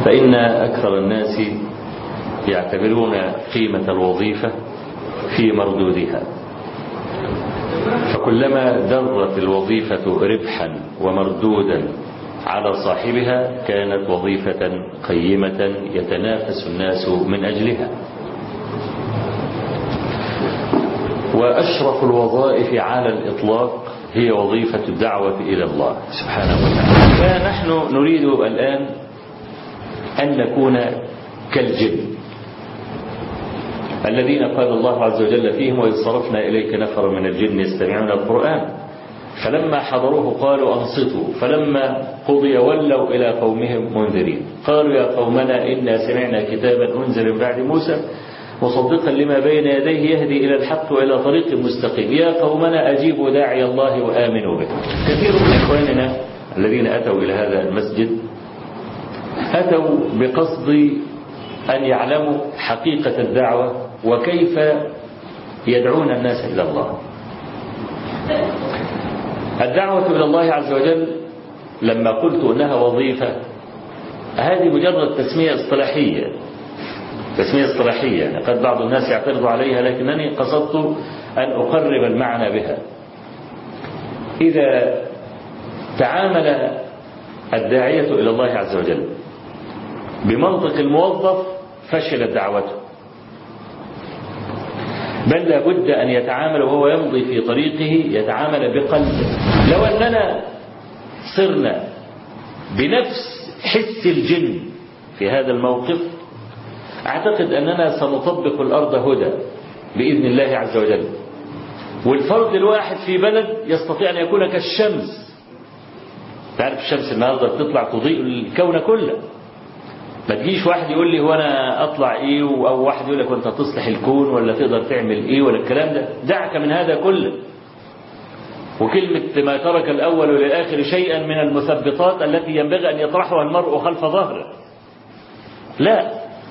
فإن أكثر الناس يعتبرون قيمة الوظيفة في مردودها فكلما درت الوظيفة ربحا ومردودا على صاحبها كانت وظيفة قيمة يتنافس الناس من أجلها وأشرف الوظائف على الإطلاق هي وظيفة الدعوة إلى الله سبحانه وتعالى فنحن نريد الآن أن نكون كالجن الذين قال الله عز وجل فيهم وإذ صرفنا إليك نفر من الجن يستمعون القرآن فلما حضروه قالوا أنصتوا فلما قضي ولوا إلى قومهم منذرين قالوا يا قومنا إنا سمعنا كتابا أنزل من بعد موسى مصدقا لما بين يديه يهدي إلى الحق وإلى طريق مستقيم يا قومنا أجيبوا داعي الله وآمنوا به كثير من إخواننا الذين أتوا إلى هذا المسجد أتوا بقصد أن يعلموا حقيقة الدعوة وكيف يدعون الناس إلى الله الدعوة إلى الله عز وجل لما قلت أنها وظيفة هذه مجرد تسمية اصطلاحية تسمية اصطلاحية يعني قد بعض الناس يعترض عليها لكنني قصدت أن أقرب المعنى بها إذا تعامل الداعية إلى الله عز وجل بمنطق الموظف فشلت دعوته بل لابد أن يتعامل وهو يمضي في طريقه يتعامل بقلبه لو أننا صرنا بنفس حس الجن في هذا الموقف أعتقد أننا سنطبق الأرض هدى بإذن الله عز وجل والفرد الواحد في بلد يستطيع أن يكون كالشمس تعرف الشمس النهاردة بتطلع تضيء الكون كله ما تجيش واحد يقول لي هو انا اطلع ايه او واحد يقول لك وانت تصلح الكون ولا تقدر تعمل ايه ولا الكلام ده دعك من هذا كله وكلمة ما ترك الأول للآخر شيئا من المثبطات التي ينبغي أن يطرحها المرء خلف ظهره لا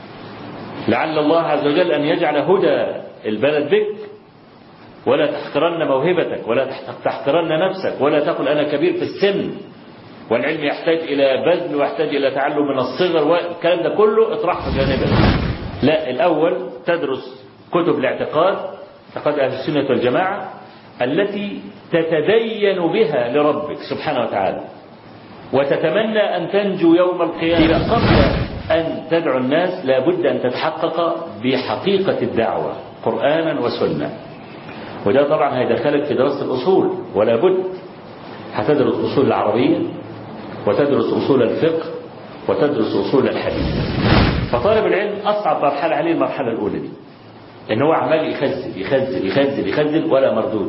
لعل الله عز وجل أن يجعل هدى البلد بك ولا تحقرن موهبتك ولا تحقرن نفسك ولا تقل أنا كبير في السن والعلم يحتاج إلى بذل ويحتاج إلى تعلم من الصغر والكلام ده كله اطرحه جانبا لا الأول تدرس كتب الاعتقاد اعتقاد أهل السنة والجماعة التي تتدين بها لربك سبحانه وتعالى وتتمنى أن تنجو يوم القيامة قبل أن تدعو الناس لابد أن تتحقق بحقيقة الدعوة قرآنا وسنة وده طبعا هيدخلك في دراسة الأصول ولا بد هتدرس أصول العربية وتدرس أصول الفقه وتدرس أصول الحديث فطالب العلم أصعب مرحلة عليه المرحلة الأولى دي إن هو عمال يخزن يخزن يخزن يخزن ولا مردود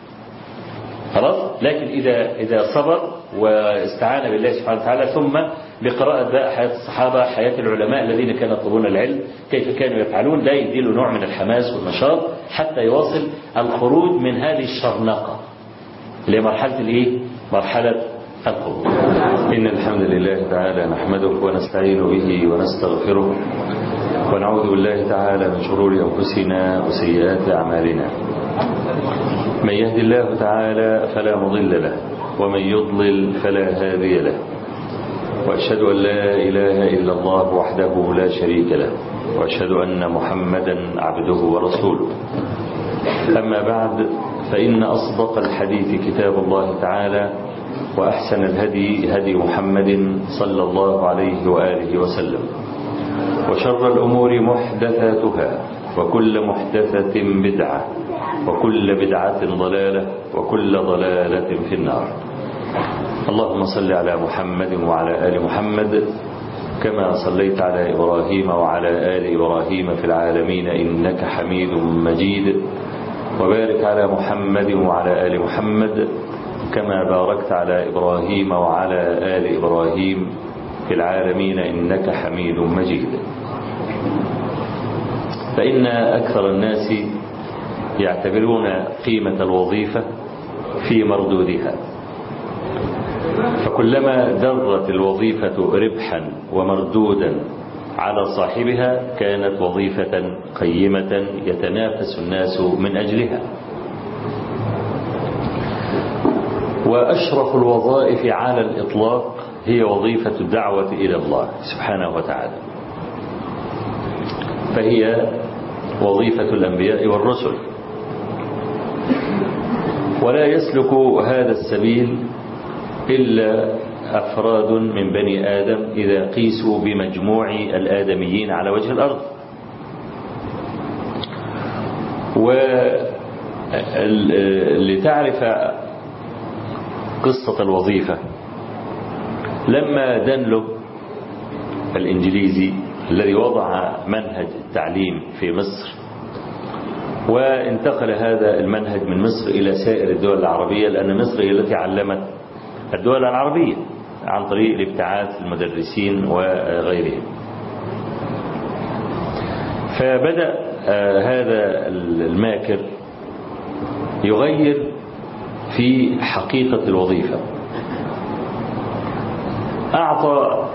خلاص لكن إذا إذا صبر واستعان بالله سبحانه وتعالى ثم بقراءة بقى حياة الصحابة حياة العلماء الذين كانوا يطلبون العلم كيف كانوا يفعلون ده يديله نوع من الحماس والنشاط حتى يواصل الخروج من هذه الشرنقة لمرحلة الايه مرحلة الخروج إن الحمد لله تعالى نحمده ونستعين به ونستغفره ونعوذ بالله تعالى من شرور أنفسنا وسيئات أعمالنا من يهد الله تعالى فلا مضل له ومن يضلل فلا هادي له وأشهد أن لا إله إلا الله وحده لا شريك له وأشهد أن محمدا عبده ورسوله أما بعد فإن أصدق الحديث كتاب الله تعالى وأحسن الهدي هدي محمد صلى الله عليه وآله وسلم وشر الأمور محدثاتها وكل محدثة بدعة وكل بدعة ضلالة وكل ضلالة في النار اللهم صل على محمد وعلى آل محمد كما صليت على إبراهيم وعلى آل إبراهيم في العالمين إنك حميد مجيد وبارك على محمد وعلى آل محمد كما باركت على إبراهيم وعلى آل إبراهيم في العالمين إنك حميد مجيد فإن أكثر الناس يعتبرون قيمة الوظيفة في مردودها فكلما درت الوظيفة ربحا ومردودا على صاحبها كانت وظيفة قيمة يتنافس الناس من أجلها وأشرف الوظائف على الإطلاق هي وظيفة الدعوة إلى الله سبحانه وتعالى فهي وظيفة الأنبياء والرسل ولا يسلك هذا السبيل إلا أفراد من بني آدم إذا قيسوا بمجموع الآدميين على وجه الأرض ولتعرف قصة الوظيفة لما دنلو الإنجليزي الذي وضع منهج التعليم في مصر وانتقل هذا المنهج من مصر إلى سائر الدول العربية لأن مصر هي التي علمت الدول العربية عن طريق الابتعاث المدرسين وغيرهم فبدأ هذا الماكر يغير في حقيقة الوظيفة أعطى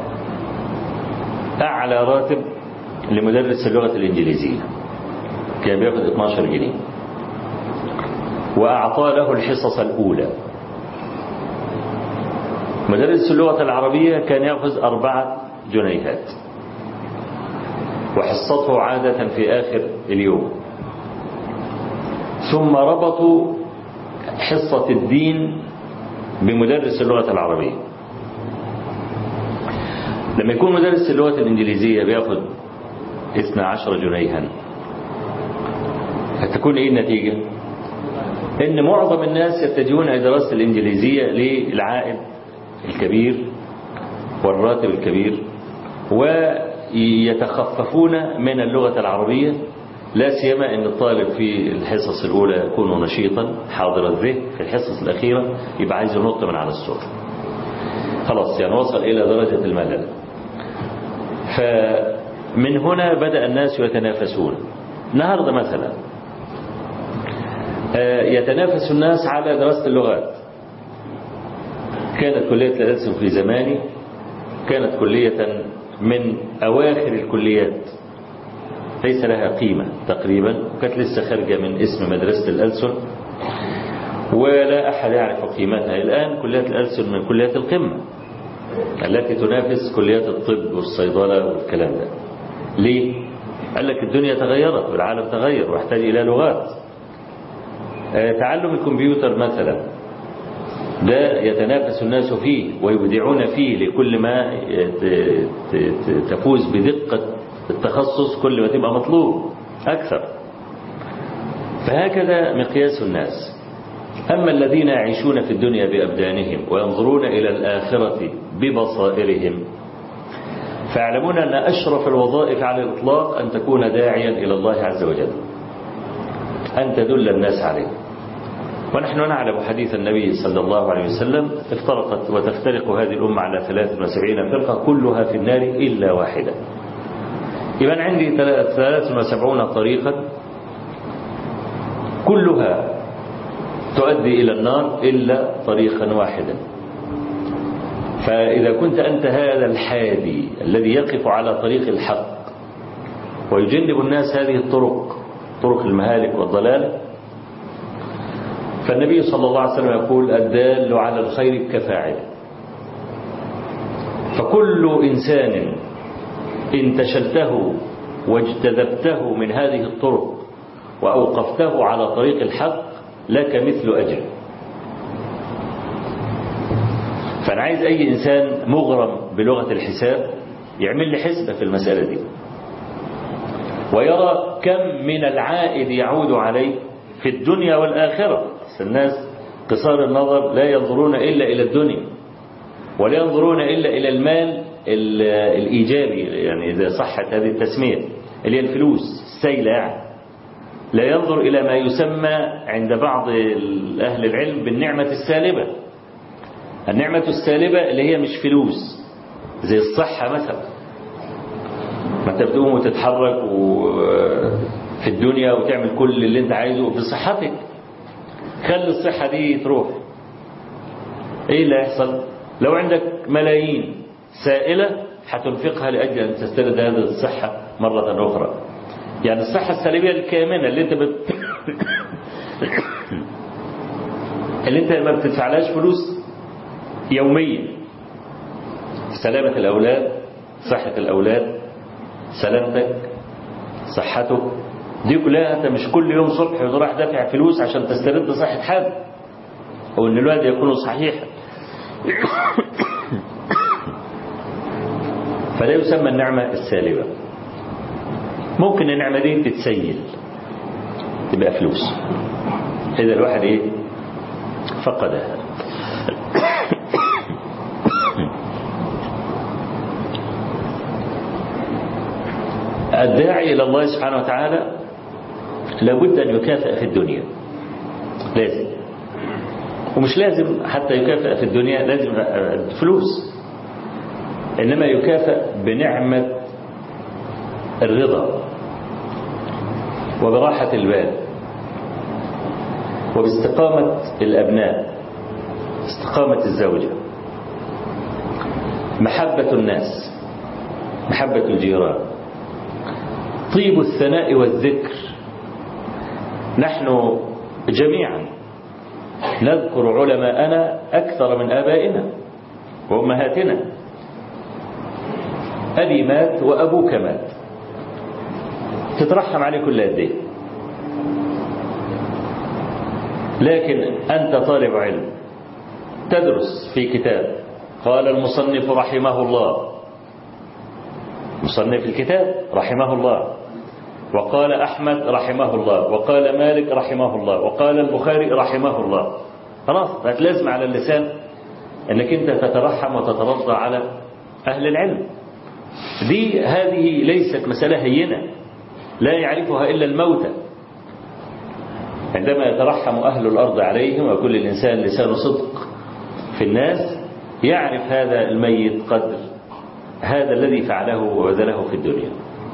أعلى راتب لمدرس اللغة الإنجليزية كان بياخد 12 جنيه وأعطى له الحصص الأولى مدرس اللغة العربية كان يأخذ أربعة جنيهات وحصته عادة في آخر اليوم ثم ربطوا حصة الدين بمدرس اللغة العربية لما يكون مدرس اللغة الإنجليزية بياخد 12 جنيها هتكون ايه النتيجة ان معظم الناس يتجهون الى دراسة الانجليزية للعائد الكبير والراتب الكبير ويتخففون من اللغة العربية لا سيما ان الطالب في الحصص الاولى يكون نشيطا حاضر الذهن في الحصص الاخيرة يبقى عايز ينط من على السور خلاص يعني وصل الى درجة الملل فمن هنا بدأ الناس يتنافسون النهاردة مثلا يتنافس الناس على دراسة اللغات كانت كلية الألسن في زماني كانت كلية من أواخر الكليات ليس لها قيمة تقريبا وكانت لسه خارجة من اسم مدرسة الألسن ولا أحد يعرف قيمتها الآن كلية الألسن من كليات القمة التي تنافس كليات الطب والصيدلة والكلام ده ليه؟ قال لك الدنيا تغيرت والعالم تغير واحتاج إلى لغات تعلم الكمبيوتر مثلا ده يتنافس الناس فيه ويبدعون فيه لكل ما تفوز بدقة التخصص كل ما تبقى مطلوب أكثر فهكذا مقياس الناس أما الذين يعيشون في الدنيا بأبدانهم وينظرون إلى الآخرة ببصائرهم فيعلمون أن أشرف الوظائف على الإطلاق أن تكون داعيا إلى الله عز وجل أن تدل الناس عليه ونحن نعلم حديث النبي صلى الله عليه وسلم افترقت وتفترق هذه الأمة على 73 فرقة كلها في النار إلا واحدة يبقى عندي 73 طريقا كلها تؤدي إلى النار إلا طريقا واحدا فإذا كنت أنت هذا الحادي الذي يقف على طريق الحق ويجنب الناس هذه الطرق طرق المهالك والضلال فالنبي صلى الله عليه وسلم يقول الدال على الخير كفاعله فكل إنسان انتشلته واجتذبته من هذه الطرق وأوقفته على طريق الحق لك مثل أجر فأنا عايز أي إنسان مغرم بلغة الحساب يعمل لي حسبة في المسألة دي ويرى كم من العائد يعود عليه في الدنيا والآخرة الناس قصار النظر لا ينظرون إلا إلى الدنيا ولا ينظرون إلا إلى المال الإيجابي يعني إذا صحت هذه التسمية اللي هي الفلوس السيلة يعني لا ينظر إلى ما يسمى عند بعض أهل العلم بالنعمة السالبة النعمة السالبة اللي هي مش فلوس زي الصحة مثلا ما انت بتقوم وتتحرك في الدنيا وتعمل كل اللي انت عايزه بصحتك خلي الصحة دي تروح ايه اللي هيحصل لو عندك ملايين سائلة هتنفقها لأجل أن تسترد هذه الصحة مرة أخرى يعني الصحة السلبية الكامنة اللي انت بت... اللي انت ما بتدفعلهاش فلوس يوميا سلامة الأولاد صحة الأولاد سلامتك صحتك دي كلها انت مش كل يوم صبح وتروح دافع فلوس عشان تسترد صحة حد او ان الوالد يكون صحيحا فده يسمى النعمة السالبة ممكن النعمة دي تتسيل تبقى فلوس إذا الواحد إيه فقدها الداعي إلى الله سبحانه وتعالى لابد أن يكافئ في الدنيا لازم ومش لازم حتى يكافئ في الدنيا لازم فلوس إنما يكافئ بنعمة الرضا وبراحة البال وباستقامة الأبناء استقامة الزوجة محبة الناس محبة الجيران طيب الثناء والذكر نحن جميعا نذكر علماءنا أكثر من آبائنا وأمهاتنا أبي مات وأبوك مات تترحم عليه كل قد ايه لكن أنت طالب علم تدرس في كتاب قال المصنف رحمه الله مصنف الكتاب رحمه الله وقال أحمد رحمه الله وقال مالك رحمه الله وقال البخاري رحمه الله خلاص بقت لازم على اللسان انك انت تترحم وتترضى على اهل العلم دي هذه ليست مسألة هينة لا يعرفها إلا الموتى عندما يترحم أهل الأرض عليهم وكل الإنسان لسان صدق في الناس يعرف هذا الميت قدر هذا الذي فعله وبذله في الدنيا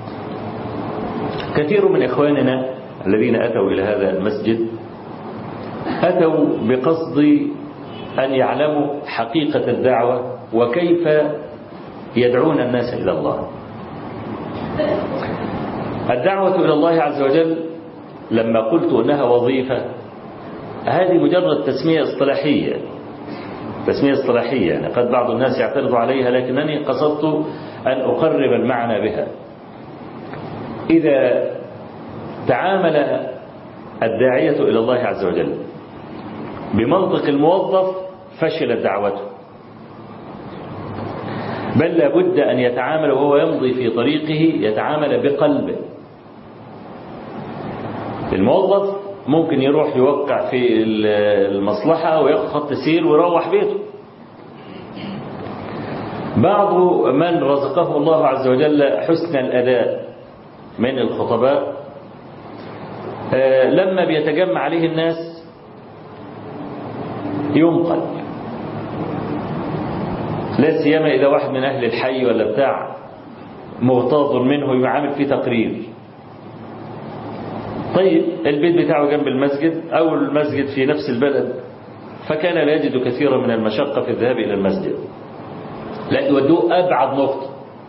كثير من إخواننا الذين أتوا إلى هذا المسجد أتوا بقصد أن يعلموا حقيقة الدعوة وكيف يدعون الناس إلى الله الدعوة إلى الله عز وجل لما قلت أنها وظيفة هذه مجرد تسمية اصطلاحية تسمية اصطلاحية يعني قد بعض الناس يعترض عليها لكنني قصدت أن أقرب المعنى بها إذا تعامل الداعية إلى الله عز وجل بمنطق الموظف فشلت دعوته بل لابد أن يتعامل وهو يمضي في طريقه يتعامل بقلبه الموظف ممكن يروح يوقع في المصلحة وياخد خط سير ويروح بيته بعض من رزقه الله عز وجل حسن الأداء من الخطباء لما بيتجمع عليه الناس ينقل لا سيما إذا واحد من أهل الحي ولا بتاع مغتاظ منه يعامل فيه تقرير طيب البيت بتاعه جنب المسجد أو المسجد في نفس البلد فكان لا يجد كثيرا من المشقة في الذهاب إلى المسجد لا يودوه أبعد نقطة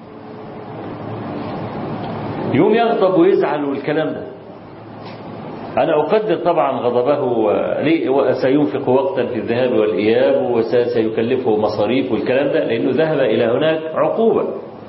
يوم يغضب ويزعل والكلام ده أنا أقدر طبعا غضبه سينفق وقتا في الذهاب والإياب وسيكلفه مصاريف والكلام ده لأنه ذهب إلى هناك عقوبة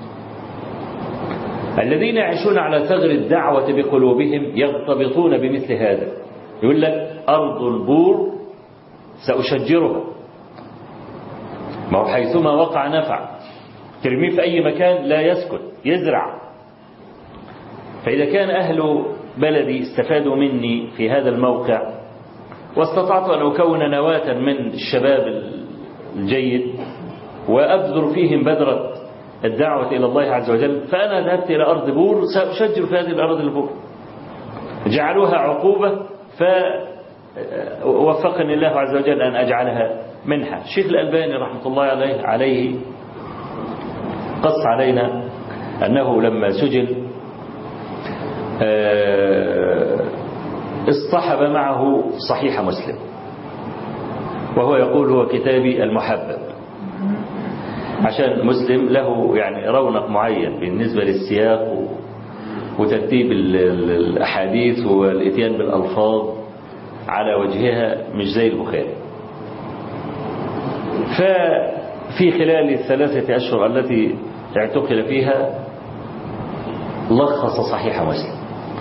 الذين يعيشون على ثغر الدعوة بقلوبهم يغتبطون بمثل هذا يقول لك أرض البور سأشجرها ما هو حيثما وقع نفع ترميه في أي مكان لا يسكت يزرع فإذا كان أهل بلدي استفادوا مني في هذا الموقع واستطعت أن أكون نواة من الشباب الجيد وأبذر فيهم بذرة الدعوة إلى الله عز وجل فأنا ذهبت إلى أرض بور سأشجر في هذه الأرض البور جعلوها عقوبة فوفقني الله عز وجل أن أجعلها منحة الشيخ الألباني رحمة الله عليه, عليه قص علينا أنه لما سجن اصطحب معه صحيح مسلم وهو يقول هو كتابي المحبب عشان مسلم له يعني رونق معين بالنسبة للسياق وترتيب الأحاديث والإتيان بالألفاظ على وجهها مش زي البخاري في خلال الثلاثة أشهر التي اعتقل فيها لخص صحيح مسلم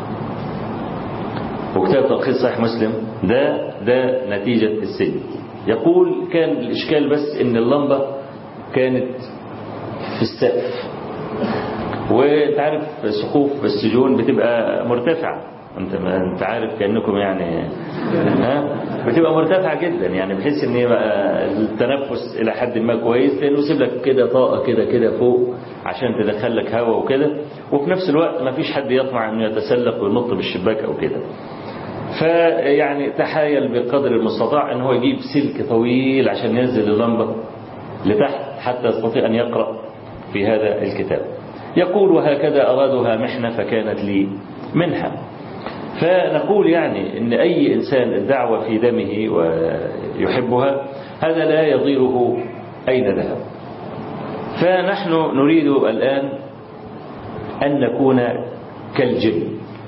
وكتاب تلخيص صحيح مسلم ده ده نتيجة السجن يقول كان الإشكال بس إن اللمبة كانت في السقف وانت عارف سقوف السجون بتبقى مرتفعة انت انت عارف كانكم يعني ها بتبقى مرتفعة جدا يعني بحيث ان يبقى التنفس الى حد ما كويس لانه يسيب لك كده طاقة كده كده فوق عشان تدخل لك هواء وكده وفي نفس الوقت ما فيش حد يطمع انه يتسلق وينط بالشباك او كده فيعني تحايل بقدر المستطاع ان هو يجيب سلك طويل عشان ينزل اللمبة لتحت حتى يستطيع ان يقرأ في هذا الكتاب يقول وهكذا أرادها محنة فكانت لي منحة فنقول يعني ان اي انسان الدعوة في دمه ويحبها هذا لا يضيره اين ذهب فنحن نريد الان ان نكون كالجن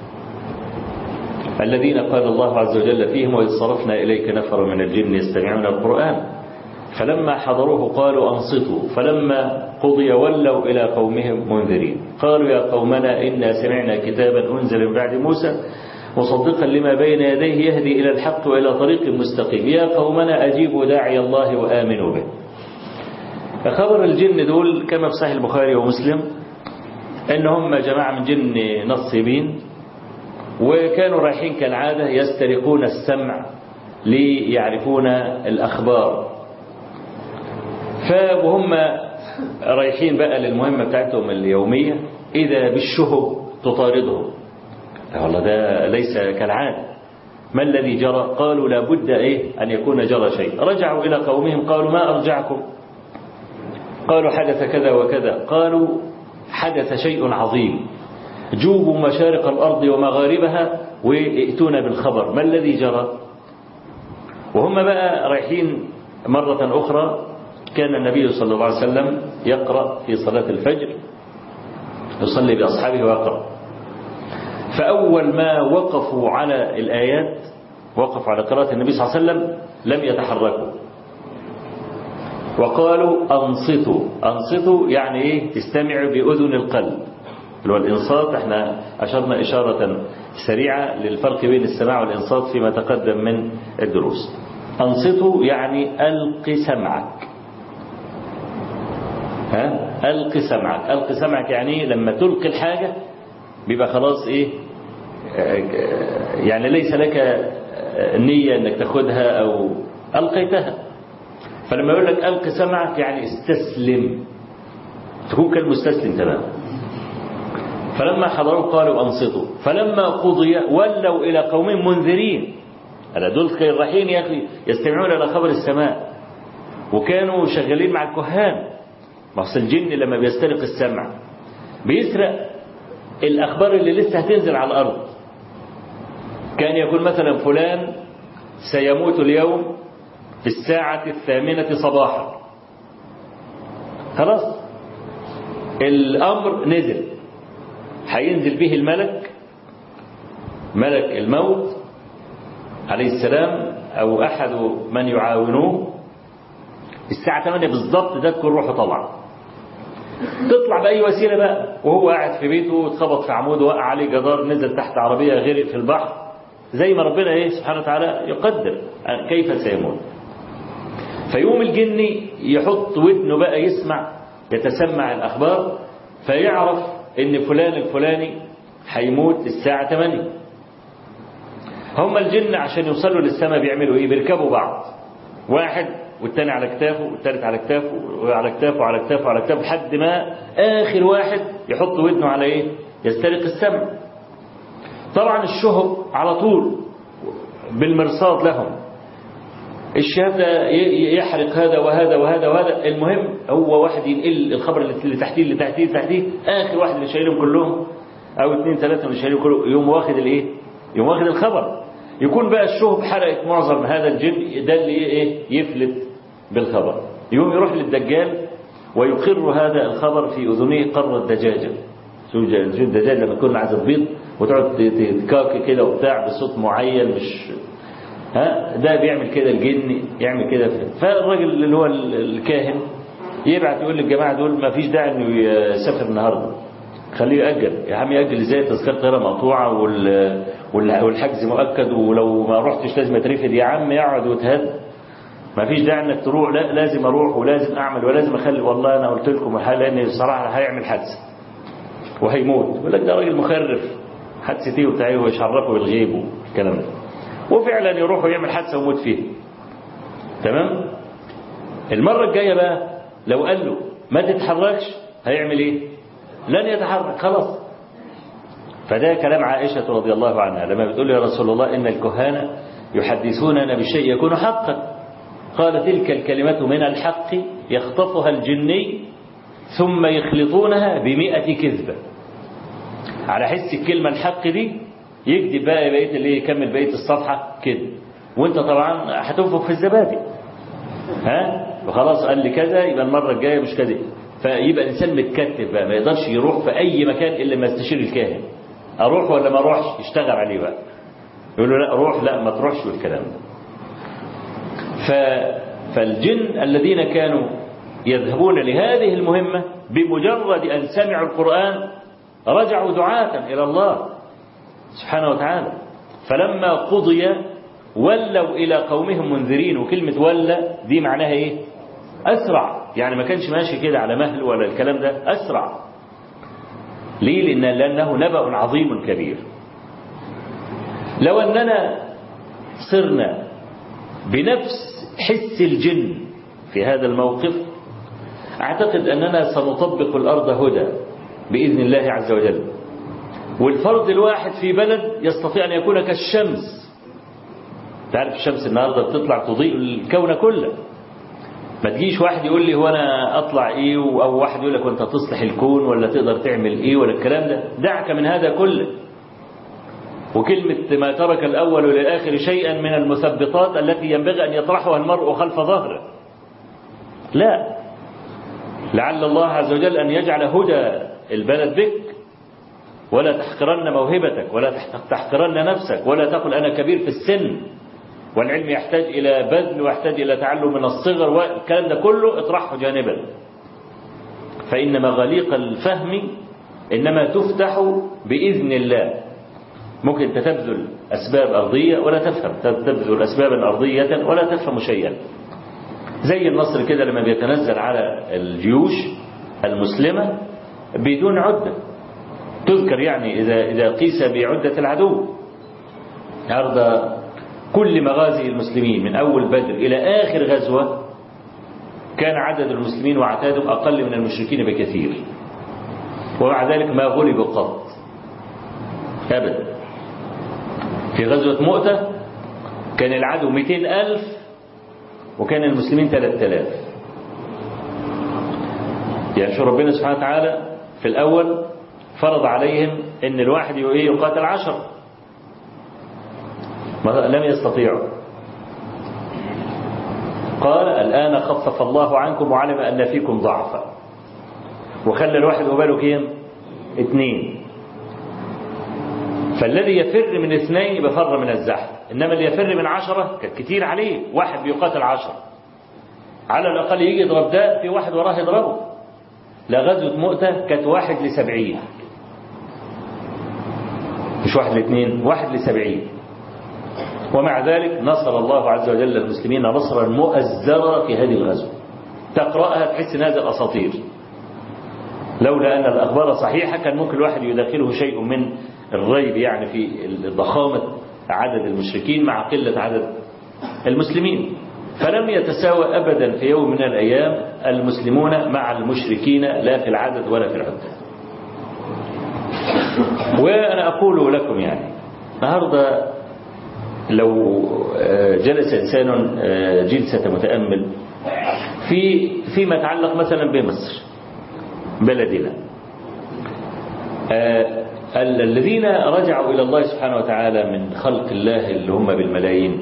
الذين قال الله عز وجل فيهم وإذ صرفنا إليك نفر من الجن يستمعون القرآن فلما حضروه قالوا أنصتوا فلما قضي ولوا إلى قومهم منذرين قالوا يا قومنا إنا سمعنا كتابا أنزل من بعد موسى مصدقا لما بين يديه يهدي إلى الحق وإلى طريق مستقيم يا قومنا أجيبوا داعي الله وآمنوا به خبر الجن دول كما في صحيح البخاري ومسلم ان هم جماعة من جن نصيبين وكانوا رايحين كالعادة يسترقون السمع ليعرفون الأخبار فوهم رايحين بقى للمهمة بتاعتهم اليومية إذا بالشهب تطاردهم والله ده ليس كالعادة ما الذي جرى قالوا لابد إيه أن يكون جرى شيء رجعوا إلى قومهم قالوا ما أرجعكم قالوا حدث كذا وكذا قالوا حدث شيء عظيم جوبوا مشارق الأرض ومغاربها وائتونا بالخبر ما الذي جرى وهم بقى رايحين مرة أخرى كان النبي صلى الله عليه وسلم يقرأ في صلاة الفجر يصلي بأصحابه ويقرأ فأول ما وقفوا على الآيات وقفوا على قراءة النبي صلى الله عليه وسلم لم يتحركوا وقالوا أنصتوا أنصتوا يعني إيه تستمعوا بأذن القلب اللي هو الإنصات احنا أشرنا إشارة سريعة للفرق بين السماع والإنصات فيما تقدم من الدروس أنصتوا يعني ألق سمعك ها ألق سمعك ألق سمعك يعني لما تلقي الحاجة بيبقى خلاص إيه يعني ليس لك نية أنك تاخدها أو ألقيتها فلما يقول لك ألق سمعك يعني استسلم تكون كالمستسلم تماما فلما حضروا قالوا أنصتوا فلما قضي ولوا إلى قوم منذرين ألا دول كانوا رايحين يا أخي يستمعون إلى خبر السماء وكانوا شغالين مع الكهان ما أصل الجن لما بيسترق السمع بيسرق الأخبار اللي لسه هتنزل على الأرض كان يقول مثلا فلان سيموت اليوم في الساعة الثامنة صباحا خلاص الأمر نزل هينزل به الملك ملك الموت عليه السلام أو أحد من يعاونوه الساعة 8 بالضبط ده تكون روحه طبعا تطلع بأي وسيلة بقى وهو قاعد في بيته اتخبط في عمود وقع عليه جدار نزل تحت عربية غرق في البحر زي ما ربنا ايه سبحانه وتعالى يقدر كيف سيموت فيوم الجني يحط ودنه بقى يسمع يتسمع الأخبار فيعرف ان فلان الفلاني هيموت الساعة 8 هم الجن عشان يوصلوا للسماء بيعملوا ايه بيركبوا بعض واحد والتاني على كتافه والتالت على كتافه وعلى كتافه وعلى كتافه وعلى كتافه لحد ما آخر واحد يحط ودنه على ايه يسترق السمع طبعا الشهب على طول بالمرصاد لهم الشهاب ده يحرق هذا وهذا وهذا وهذا المهم هو واحد ينقل الخبر اللي تحتيه اللي تحتيه اللي تحتيه اخر واحد اللي شايلهم كلهم او اثنين ثلاثه اللي شايلهم كلهم يوم واخد الايه يوم واخد الخبر يكون بقى الشهب حرقت معظم هذا الجن ده اللي ايه يفلت بالخبر يوم يروح للدجال ويقر هذا الخبر في اذنيه قر الدجاجه شوف الدجاج لما تكون عايز تبيض وتقعد تكاكي كده وبتاع بصوت معين مش ها ده بيعمل كده الجن يعمل كده فالراجل اللي هو الكاهن يبعت يقول للجماعة دول ما فيش داعي انه يسافر النهارده خليه يأجل يا عم يأجل ازاي تذكرة طيارة مقطوعة وال... وال- والحجز مؤكد ولو ما رحتش لازم اترفد يا عم يقعد وتهد ما فيش داعي انك تروح لا لازم اروح ولازم اعمل ولازم اخلي والله انا قلت لكم الحال لان الصراحه هيعمل حادثه وهيموت يقول لك ده راجل مخرف حادثه ايه وبتاع ايه ويشرفه بالغيب والكلام ده وفعلا يروح ويعمل حادثه ويموت فيها تمام المره الجايه بقى لو قال له ما تتحركش هيعمل ايه لن يتحرك خلاص فده كلام عائشة رضي الله عنها لما بتقول يا رسول الله إن الكهانة يحدثوننا بشيء يكون حقا قال تلك الكلمة من الحق يخطفها الجني ثم يخلطونها بمئة كذبة على حس الكلمة الحق دي يكذب بقى بقية اللي يكمل بقية الصفحة كذب وانت طبعا هتنفخ في الزبادي ها وخلاص قال لي كذا يبقى المرة الجاية مش كذا فيبقى الإنسان متكتف بقى ما يقدرش يروح في أي مكان إلا ما يستشير الكاهن أروح ولا ما أروحش يشتغل عليه بقى يقول له لا روح لا ما تروحش والكلام ده ف... فالجن الذين كانوا يذهبون لهذه المهمة بمجرد أن سمعوا القرآن رجعوا دعاة إلى الله سبحانه وتعالى فلما قضي ولوا إلى قومهم منذرين وكلمة ولى دي معناها إيه أسرع يعني ما كانش ماشي كده على مهل ولا الكلام ده أسرع ليه لأن لأنه نبأ عظيم كبير لو أننا صرنا بنفس حس الجن في هذا الموقف أعتقد أننا سنطبق الأرض هدى بإذن الله عز وجل والفرد الواحد في بلد يستطيع أن يكون كالشمس تعرف الشمس النهاردة بتطلع تضيء الكون كله ما تجيش واحد يقول لي هو أنا أطلع إيه أو واحد يقول لك وأنت تصلح الكون ولا تقدر تعمل إيه ولا الكلام ده دعك من هذا كله وكلمة ما ترك الأول للآخر شيئا من المثبطات التي ينبغي أن يطرحها المرء خلف ظهره لا لعل الله عز وجل أن يجعل هدى البلد بك ولا تحقرن موهبتك ولا تحقرن نفسك ولا تقل أنا كبير في السن والعلم يحتاج إلى بذل ويحتاج إلى تعلم من الصغر والكلام ده كله اطرحه جانبا فإن مغاليق الفهم إنما تفتح بإذن الله ممكن تتبذل أسباب أرضية ولا تفهم تبذل أسبابا أرضية ولا تفهم شيئا زي النصر كده لما بيتنزل على الجيوش المسلمة بدون عدة تذكر يعني إذا, إذا قيس بعدة العدو النهارده كل مغازي المسلمين من أول بدر إلى آخر غزوة كان عدد المسلمين وعتادهم أقل من المشركين بكثير ومع ذلك ما غلبوا قط أبدا في غزوة مؤتة كان العدو 200 ألف وكان المسلمين 3000 يعني شو ربنا سبحانه وتعالى في الأول فرض عليهم ان الواحد يقاتل عشر لم يستطيعوا قال الآن خفف الله عنكم وعلم أن فيكم ضعفا وخلى الواحد وباله كام اثنين فالذي يفر من اثنين يبقى فر من الزحف إنما اللي يفر من عشرة كان كتير عليه واحد بيقاتل عشرة على الأقل يجي يضرب ده في واحد وراه يضربه لا غزوة مؤتة كانت واحد لسبعين مش واحد لاثنين واحد لسبعين ومع ذلك نصر الله عز وجل المسلمين نصرا مؤزرا في هذه الغزوة تقرأها تحس ان هذه الأساطير لولا أن الأخبار صحيحة كان ممكن الواحد يداخله شيء من الريب يعني في ضخامة عدد المشركين مع قلة عدد المسلمين فلم يتساوى أبدا في يوم من الأيام المسلمون مع المشركين لا في العدد ولا في العدة وأنا أقول لكم يعني النهارده لو جلس إنسان جلسة متأمل في فيما يتعلق مثلا بمصر بلدنا الذين رجعوا إلى الله سبحانه وتعالى من خلق الله اللي هم بالملايين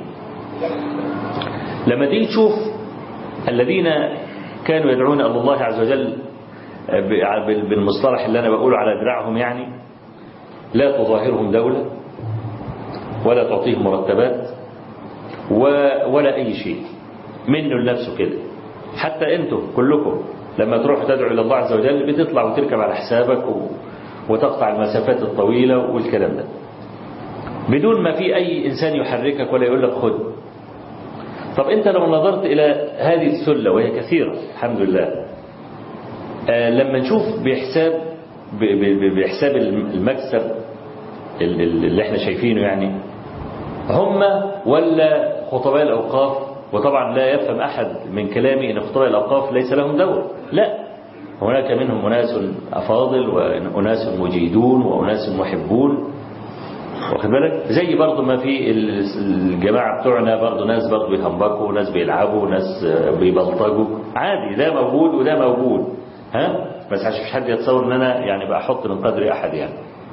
لما تيجي تشوف الذين كانوا يدعون إلى الله عز وجل بالمصطلح اللي أنا بقوله على دراعهم يعني لا تظاهرهم دولة ولا تعطيهم مرتبات ولا أي شيء منه لنفسه كده حتى أنتم كلكم لما تروح تدعو إلى الله عز وجل بتطلع وتركب على حسابك و... وتقطع المسافات الطويلة والكلام ده بدون ما في أي إنسان يحركك ولا يقول لك خد طب أنت لو نظرت إلى هذه السلة وهي كثيرة الحمد لله آه لما نشوف بحساب ب... ب... بحساب المكسب اللي احنا شايفينه يعني هم ولا خطباء الأوقاف وطبعا لا يفهم أحد من كلامي أن خطباء الأوقاف ليس لهم دور لا هناك منهم أناس أفاضل وأناس مجيدون وأناس محبون واخد بالك زي برضه ما في الجماعة بتوعنا برضه ناس برضه بيهمبكوا وناس بيلعبوا وناس بيبلطجوا عادي ده موجود وده موجود ها بس عشان مش حد يتصور ان انا يعني بحط من قدر احد يعني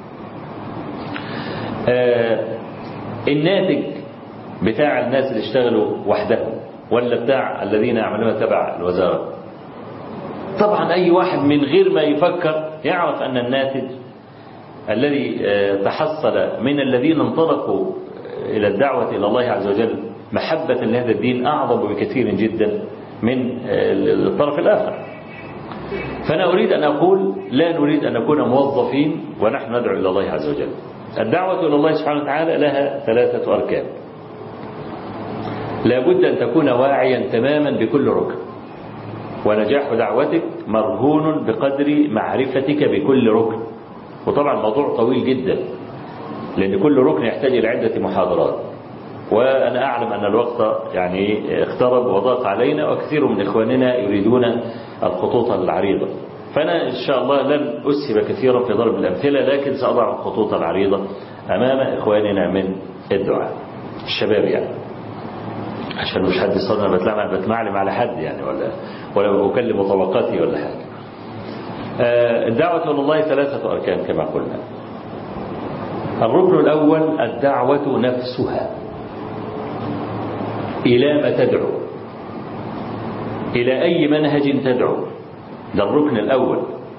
آه الناتج بتاع الناس اللي اشتغلوا وحدهم ولا بتاع الذين يعملون تبع الوزارة طبعا أي واحد من غير ما يفكر يعرف أن الناتج الذي تحصل من الذين انطلقوا إلى الدعوة إلى الله عز وجل محبة لهذا الدين أعظم بكثير جدا من الطرف الآخر فأنا أريد أن أقول لا نريد أن نكون موظفين ونحن ندعو إلى الله عز وجل الدعوة إلى الله سبحانه وتعالى لها ثلاثة أركان لا بد أن تكون واعيا تماما بكل ركن ونجاح دعوتك مرهون بقدر معرفتك بكل ركن وطبعا الموضوع طويل جدا لأن كل ركن يحتاج إلى عدة محاضرات وأنا أعلم أن الوقت يعني اقترب وضاق علينا وكثير من إخواننا يريدون الخطوط العريضة فأنا إن شاء الله لن أسهب كثيرا في ضرب الأمثلة لكن سأضع الخطوط العريضة أمام إخواننا من الدعاء الشباب يعني عشان مش حد يصدر بتلعب بتمعلم على حد يعني ولا ولا بكلم طبقاتي ولا حاجة الدعوة إلى الله ثلاثة أركان كما قلنا الركن الأول الدعوة نفسها إلى ما تدعو إلى أي منهج تدعو ده الركن الأول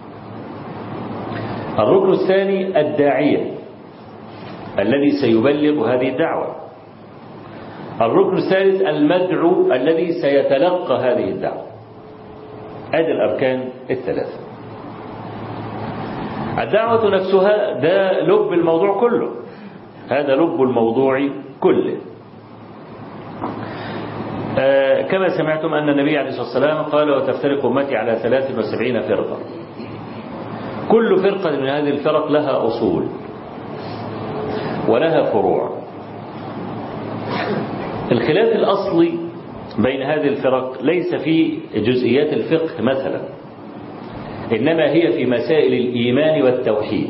الركن الثاني الداعية الذي سيبلغ هذه الدعوة الركن الثالث المدعو الذي سيتلقى هذه الدعوة هذه الأركان الثلاثة الدعوة نفسها ده لب الموضوع كله هذا لب الموضوع كله آه كما سمعتم أن النبي عليه الصلاة والسلام قال وتفترق أمتي على 73 فرقة كل فرقة من هذه الفرق لها أصول ولها فروع الخلاف الأصلي بين هذه الفرق ليس في جزئيات الفقه مثلا إنما هي في مسائل الإيمان والتوحيد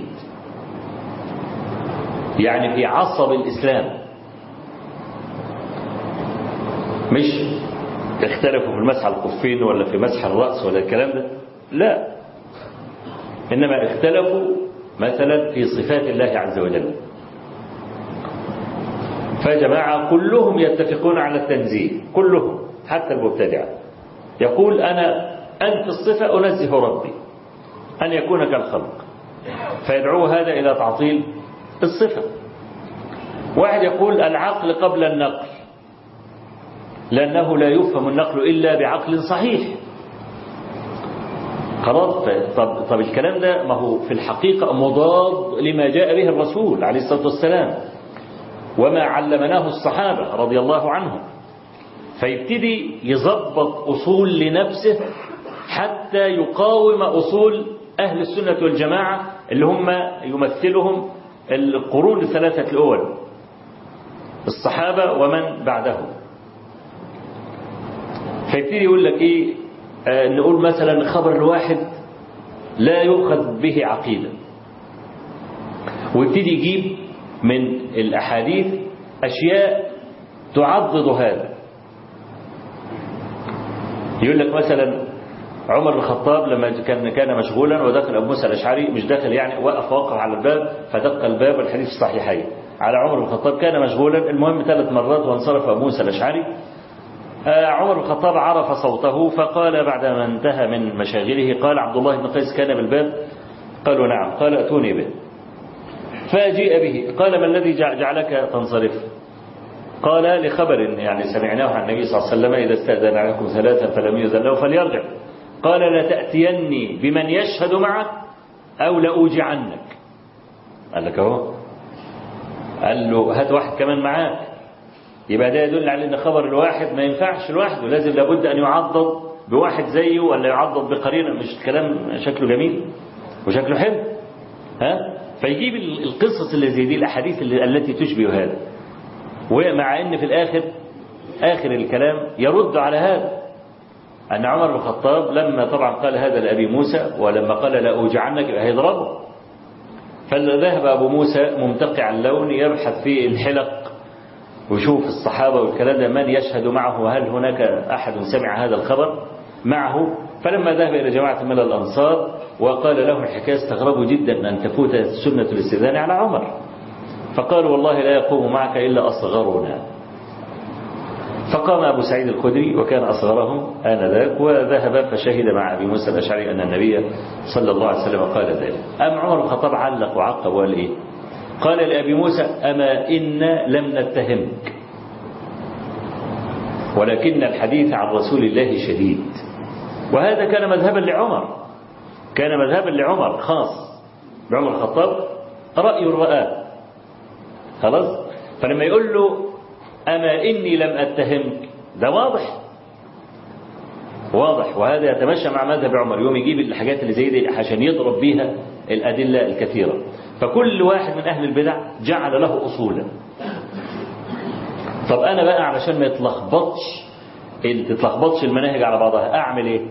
يعني في عصب الإسلام مش اختلفوا في المسح الخفين ولا في مسح الرأس ولا الكلام ده لا إنما اختلفوا مثلا في صفات الله عز وجل فجماعة كلهم يتفقون على التنزيه كلهم حتى المبتدعة يقول أنا أنت الصفة أنزه ربي أن يكون كالخلق فيدعو هذا إلى تعطيل الصفة واحد يقول العقل قبل النقل لأنه لا يفهم النقل إلا بعقل صحيح خلاص طب, طب الكلام ده ما هو في الحقيقة مضاد لما جاء به الرسول عليه الصلاة والسلام وما علمناه الصحابة رضي الله عنهم فيبتدي يظبط أصول لنفسه حتى يقاوم أصول أهل السنة والجماعة اللي هم يمثلهم القرون الثلاثة الأول الصحابة ومن بعدهم فيبتدي يقول لك إيه آه نقول مثلا خبر الواحد لا يؤخذ به عقيدة ويبتدي يجيب من الأحاديث أشياء تعضد هذا يقول لك مثلا عمر بن الخطاب لما كان كان مشغولا ودخل أبو موسى الأشعري مش داخل يعني وقف وقف على الباب فدق الباب والحديث الصحيحين على عمر بن الخطاب كان مشغولا المهم ثلاث مرات وانصرف أبو موسى الأشعري عمر بن الخطاب عرف صوته فقال بعدما انتهى من مشاغله قال عبد الله بن قيس كان بالباب قالوا نعم قال اتوني به فجيء به قال ما الذي جعلك تنصرف قال لخبر يعني سمعناه عن النبي صلى الله عليه وسلم إذا استأذن عليكم ثلاثا فلم يؤذن له فليرجع قال لتأتيني بمن يشهد معك أو لأوجعنك قال لك أهو قال له هات واحد كمان معاك يبقى ده يدل على ان خبر الواحد ما ينفعش لوحده لازم لابد ان يعضد بواحد زيه ولا يعضد بقرينه مش الكلام شكله جميل وشكله حلو ها فيجيب القصص اللي زي دي الاحاديث اللي التي تشبه هذا ومع ان في الاخر اخر الكلام يرد على هذا ان عمر بن الخطاب لما طبعا قال هذا لابي موسى ولما قال لا اوجعنك يبقى هيضربه فذهب ابو موسى ممتقع اللون يبحث في الحلق ويشوف الصحابة والكلام ده من يشهد معه هل هناك أحد سمع هذا الخبر معه فلما ذهب إلى جماعة من الأنصار وقال لهم الحكاية استغربوا جدا أن تفوت سنة الاستئذان على عمر فقالوا والله لا يقوم معك إلا أصغرنا فقام أبو سعيد الخدري وكان أصغرهم آنذاك وذهب فشهد مع أبي موسى الأشعري أن النبي صلى الله عليه وسلم قال ذلك أم عمر بن الخطاب علق وعقب وقال إيه قال لأبي موسى أما إنا لم نتهمك ولكن الحديث عن رسول الله شديد وهذا كان مذهبا لعمر كان مذهبا لعمر خاص بعمر الخطاب رأي رآه خلاص فلما يقول له أما إني لم أتهمك ده واضح واضح وهذا يتمشى مع مذهب عمر يوم يجيب الحاجات اللي زي دي عشان يضرب بيها الأدلة الكثيرة فكل واحد من أهل البدع جعل له أصولا طب أنا بقى علشان ما يتلخبطش تتلخبطش المناهج على بعضها أعمل إيه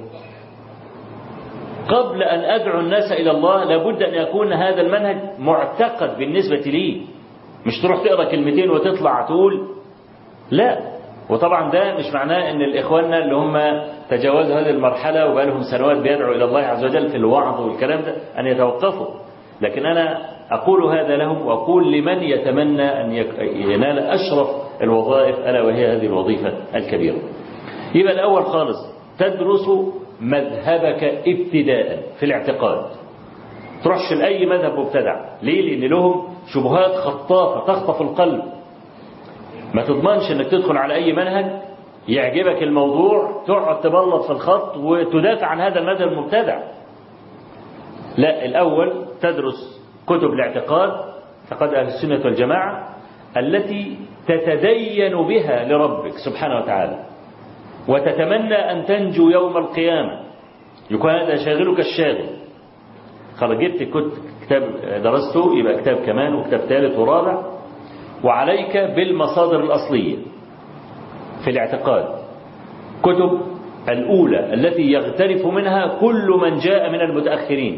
قبل أن أدعو الناس إلى الله لابد أن يكون هذا المنهج معتقد بالنسبة لي مش تروح تقرأ كلمتين وتطلع تقول لا وطبعا ده مش معناه ان الاخواننا اللي هم تجاوزوا هذه المرحله وبقى لهم سنوات بيدعوا الى الله عز وجل في الوعظ والكلام ده ان يتوقفوا لكن انا اقول هذا لهم واقول لمن يتمنى ان ينال اشرف الوظائف الا وهي هذه الوظيفه الكبيره. يبقى الاول خالص تدرس مذهبك ابتداء في الاعتقاد. تروحش لاي مذهب مبتدع، ليه؟ لان لهم شبهات خطافه تخطف القلب. ما تضمنش انك تدخل على اي منهج يعجبك الموضوع تقعد تبلط في الخط وتدافع عن هذا المذهب المبتدع لا الاول تدرس كتب الاعتقاد اعتقاد اهل السنه والجماعه التي تتدين بها لربك سبحانه وتعالى وتتمنى ان تنجو يوم القيامه يكون هذا شاغلك الشاغل خلاص جبت كتاب درسته يبقى كتاب كمان وكتاب ثالث ورابع وعليك بالمصادر الأصلية في الاعتقاد كتب الأولى التي يغترف منها كل من جاء من المتأخرين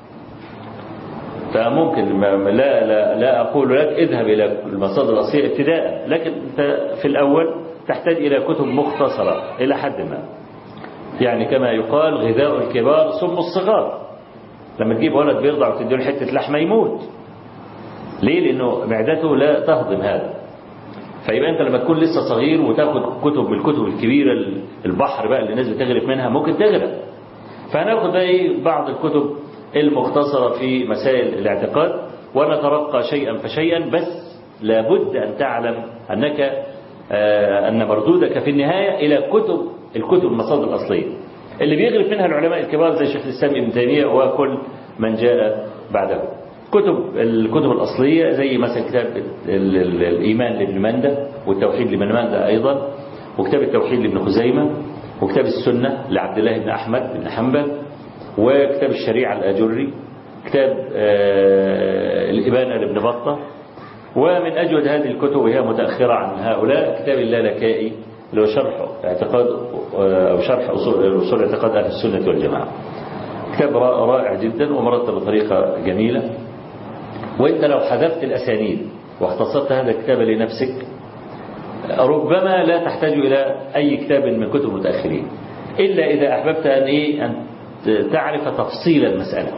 فممكن لا, لا, لا أقول لك اذهب إلى المصادر الأصلية ابتداء لكن في الأول تحتاج إلى كتب مختصرة إلى حد ما يعني كما يقال غذاء الكبار سم الصغار لما تجيب ولد بيرضع وتديله حتة لحمة يموت ليه لأنه معدته لا تهضم هذا فيبقى أنت لما تكون لسه صغير وتاخد كتب من الكتب الكبيرة البحر بقى اللي الناس بتغرف منها ممكن تغرق فهناخد بقى ايه بعض الكتب المختصرة في مسائل الاعتقاد ونترقى شيئا فشيئا بس لابد أن تعلم أنك آه أن مردودك في النهاية إلى كتب الكتب المصادر الأصلية اللي بيغرف منها العلماء الكبار زي شيخ الإسلام ابن تيمية وكل من جاء بعده كتب الكتب الأصلية زي مثلا كتاب الإيمان لابن مندة والتوحيد لابن مندة أيضا وكتاب التوحيد لابن خزيمة وكتاب السنة لعبد الله بن أحمد بن حنبل وكتاب الشريعة الأجري كتاب الإبانة لابن بطة ومن أجود هذه الكتب وهي متأخرة عن هؤلاء كتاب اللالكائي اللي هو شرح اعتقاد أو شرح أصول, أصول اعتقاد أهل السنة والجماعة كتاب رائع جدا ومرتب بطريقة جميلة وانت لو حذفت الأسانيد واختصرت هذا الكتاب لنفسك ربما لا تحتاج إلى أي كتاب من كتب المتأخرين إلا إذا أحببت أن, إيه أن تعرف تفصيل المسألة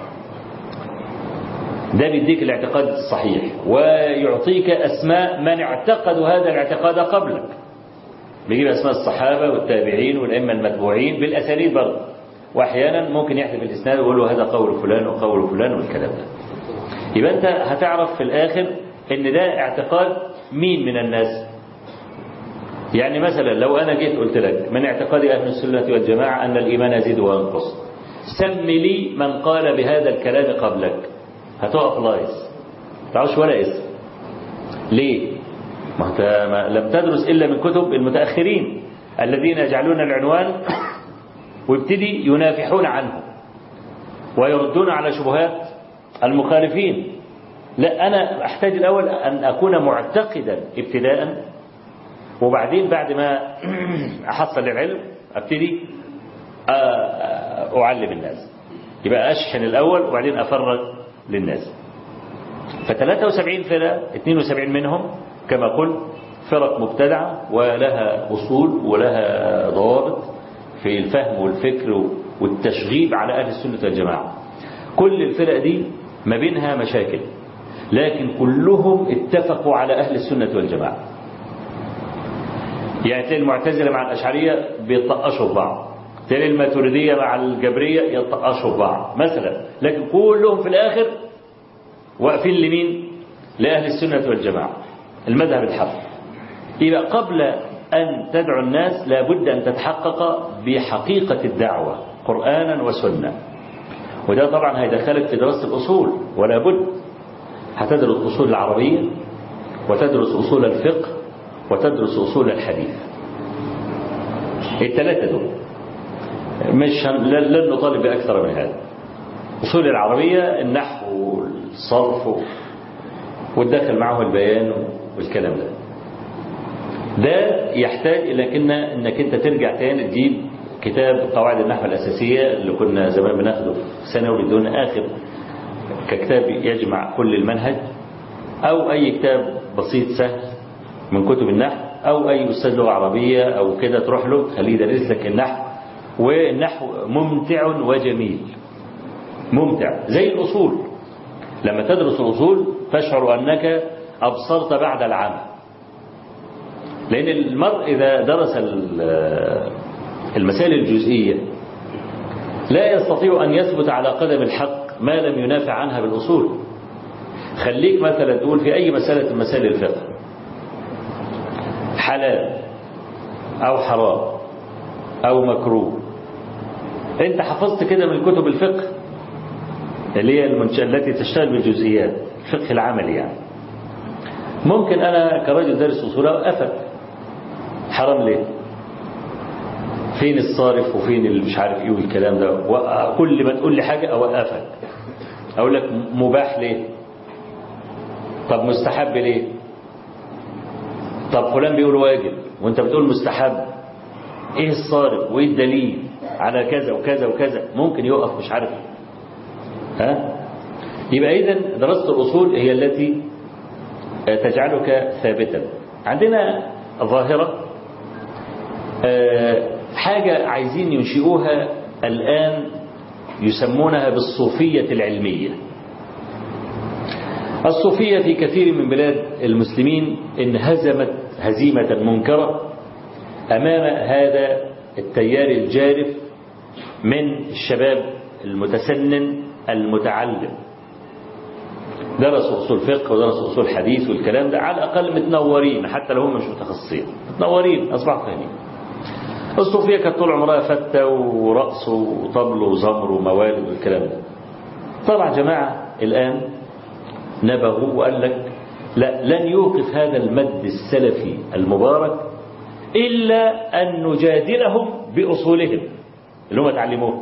ده بيديك الاعتقاد الصحيح ويعطيك أسماء من اعتقدوا هذا الاعتقاد قبلك بيجيب أسماء الصحابة والتابعين والأئمة المتبوعين بالأسانيد برضه وأحيانا ممكن يحذف الإسناد ويقول له هذا قول فلان وقول فلان والكلام ده يبقى أنت هتعرف في الآخر إن ده اعتقاد مين من الناس يعني مثلا لو أنا جيت قلت لك من اعتقاد أهل السنة والجماعة أن الإيمان يزيد وينقص سم لي من قال بهذا الكلام قبلك هتقف لايس تعرفش ولا اسم ليه ما انت ما لم تدرس إلا من كتب المتأخرين الذين يجعلون العنوان ويبتدي ينافحون عنه ويردون على شبهات المخالفين لا أنا أحتاج الأول أن أكون معتقدا ابتداء وبعدين بعد ما أحصل العلم أبتدي أعلم الناس يبقى أشحن الأول وبعدين أفرغ للناس ف73 فرقة 72 منهم كما قلت فرق مبتدعة ولها أصول ولها ضوابط في الفهم والفكر والتشغيب على أهل السنة والجماعة كل الفرق دي ما بينها مشاكل لكن كلهم اتفقوا على أهل السنة والجماعة يعني تلاقي المعتزلة مع الأشعرية بيطقشوا في بعض تلاقي الماتريدية مع الجبرية يطقشوا في بعض مثلا لكن كلهم في الآخر واقفين لمين لأهل السنة والجماعة المذهب الحق يبقى قبل أن تدعو الناس لابد أن تتحقق بحقيقة الدعوة قرآنا وسنة وده طبعا هيدخلك في دراسة الأصول ولا بد هتدرس أصول العربية وتدرس أصول الفقه وتدرس أصول الحديث الثلاثة دول مش لن نطالب بأكثر من هذا أصول العربية النحو والصرف والدخل معه البيان والكلام ده ده يحتاج إلى كنا إنك أنت ترجع تاني تجيب كتاب قواعد النحو الأساسية اللي كنا زمان بناخده في ثانوي بدون آخر ككتاب يجمع كل المنهج أو أي كتاب بسيط سهل من كتب النحو أو أي أستاذ لغة عربية أو كده تروح له خليه يدرس لك النحو والنحو ممتع وجميل ممتع زي الأصول لما تدرس الأصول تشعر أنك أبصرت بعد العمى لأن المرء إذا درس المسائل الجزئية لا يستطيع أن يثبت على قدم الحق ما لم ينافع عنها بالأصول خليك مثلا تقول في أي مسألة من مسائل الفقه حلال أو حرام أو مكروه أنت حفظت كده من كتب الفقه اللي هي المنش... التي تشتغل بالجزئيات الفقه العملي يعني ممكن أنا كراجل دارس أصول أوقفك حرام ليه فين الصارف وفين اللي مش عارف ايه والكلام ده وكل ما تقول لي حاجة أوقفك أقول لك مباح ليه طب مستحب ليه طب فلان بيقول واجب وانت بتقول مستحب ايه الصارف وايه الدليل على كذا وكذا وكذا ممكن يقف مش عارف ها يبقى اذا دراسة الأصول هي التي تجعلك ثابتا عندنا ظاهرة حاجة عايزين ينشئوها الآن يسمونها بالصوفية العلمية الصوفية في كثير من بلاد المسلمين انهزمت هزيمة منكرة أمام هذا التيار الجارف من الشباب المتسنن المتعلم درسوا أصول فقه ودرسوا أصول حديث والكلام ده على الأقل متنورين حتى لو هم مش متخصصين متنورين أصبحوا فاهمين الصوفية كانت طول عمرها فتة ورقص وطبل وزمر وموالد والكلام ده طبعا جماعة الآن نبغوا وقال لك لا لن يوقف هذا المد السلفي المبارك إلا أن نجادلهم بأصولهم اللي هم تعلموه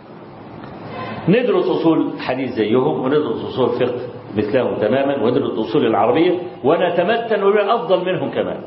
ندرس أصول حديث زيهم وندرس أصول فقه مثلهم تماما وندرس أصول العربية ونتمتن ونبقى أفضل منهم كمان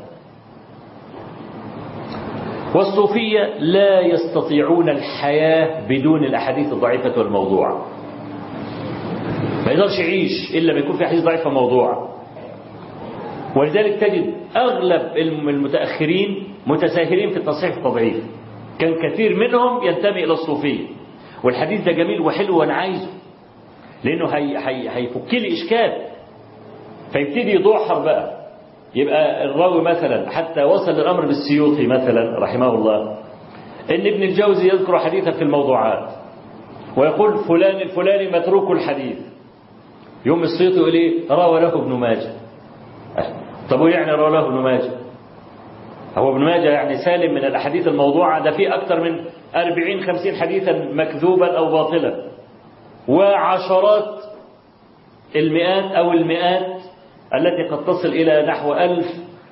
والصوفية لا يستطيعون الحياة بدون الأحاديث الضعيفة والموضوعة ما يقدرش يعيش إلا ما يكون في حديث ضعيفة موضوعة ولذلك تجد أغلب المتأخرين متساهلين في التصحيح التضعيف كان كثير منهم ينتمي إلى الصوفية والحديث ده جميل وحلو وأنا عايزه لأنه هي هي هيفك لي إشكال فيبتدي يدوحر بقى يبقى الراوي مثلا حتى وصل الأمر بالسيوطي مثلا رحمه الله إن ابن الجوزي يذكر حديثا في الموضوعات ويقول فلان الفلاني متروك الحديث يوم السيوطي يقول ايه روى له ابن ماجه طب يعني روى له ابن ماجه هو ابن ماجه يعني سالم من الأحاديث الموضوعة ده فيه أكثر من أربعين خمسين حديثا مكذوبا أو باطلا وعشرات المئات أو المئات التي قد تصل إلى نحو ألف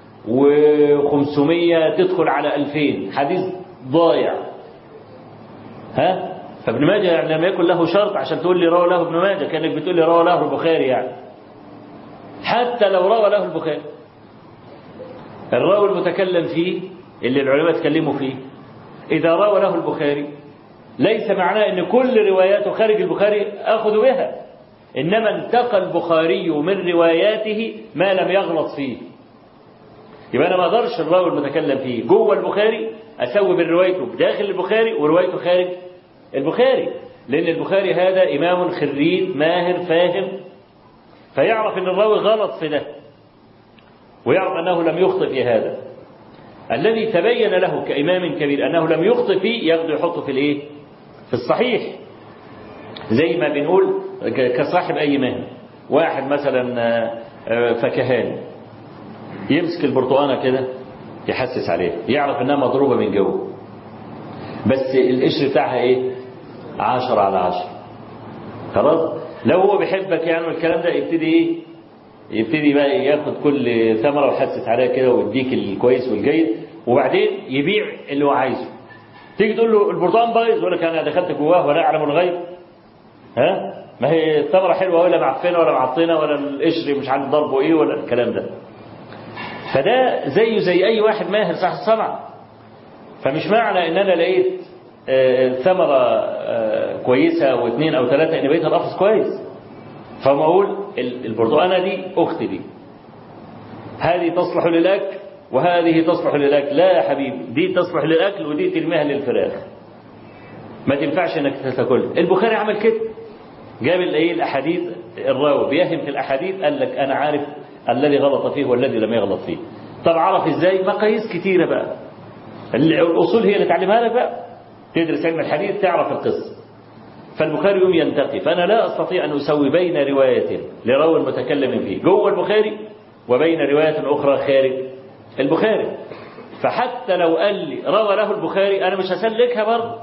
وخمسمية تدخل على ألفين حديث ضايع ها فابن ماجه يعني لم يكن له شرط عشان تقول لي روى له ابن ماجه كانك بتقول لي روى له البخاري يعني حتى لو روى له البخاري الراوي المتكلم فيه اللي العلماء تكلموا فيه إذا روى له البخاري ليس معناه أن كل رواياته خارج البخاري أخذ بها إنما انتقى البخاري من رواياته ما لم يغلط فيه يبقى أنا ما أقدرش الراوي المتكلم فيه جوه البخاري أسوي بين روايته داخل البخاري وروايته خارج البخاري لأن البخاري هذا إمام خريج ماهر فاهم فيعرف أن الراوي غلط في ده ويعرف أنه لم يخطئ في هذا الذي تبين له كإمام كبير أنه لم يخطئ فيه ياخده يحطه في الإيه؟ في الصحيح زي ما بنقول كصاحب أي مهنة واحد مثلا فكهاني يمسك البرتقانة كده يحسس عليها يعرف انها مضروبة من جوه بس القشر بتاعها ايه عشرة على عشرة خلاص لو هو بيحبك يعني والكلام ده يبتدي ايه يبتدي بقى ياخد كل ثمرة ويحسس عليها كده ويديك الكويس والجيد وبعدين يبيع اللي هو عايزه تيجي تقول له البرتقال بايظ يقول لك انا دخلت جواه ولا اعلم الغيب ها ما هي الثمرة حلوة ولا معفنة ولا معطنة ولا القشر مش عارف ضربه ايه ولا الكلام ده فده زيه زي اي واحد ماهر صح الصنعة فمش معنى ان انا لقيت ثمرة كويسة او اثنين او ثلاثة ان بقيت القفص كويس فما اقول البرتقانة دي اختي دي هذه تصلح للاكل وهذه تصلح للاكل لا يا حبيبي دي تصلح للاكل ودي ترميها للفراخ ما تنفعش انك تاكلها البخاري عمل كده جاب الايه الاحاديث الراوي بيهم في الاحاديث قال لك انا عارف الذي غلط فيه والذي لم يغلط فيه طب عرف ازاي مقاييس كتيره بقى الاصول هي اللي تعلمها لك بقى تدرس علم الحديث تعرف القصه فالبخاري يوم ينتقي فانا لا استطيع ان اسوي بين روايه لراوي المتكلم فيه جوه البخاري وبين روايه اخرى خارج البخاري فحتى لو قال لي روى له البخاري انا مش هسلكها برضه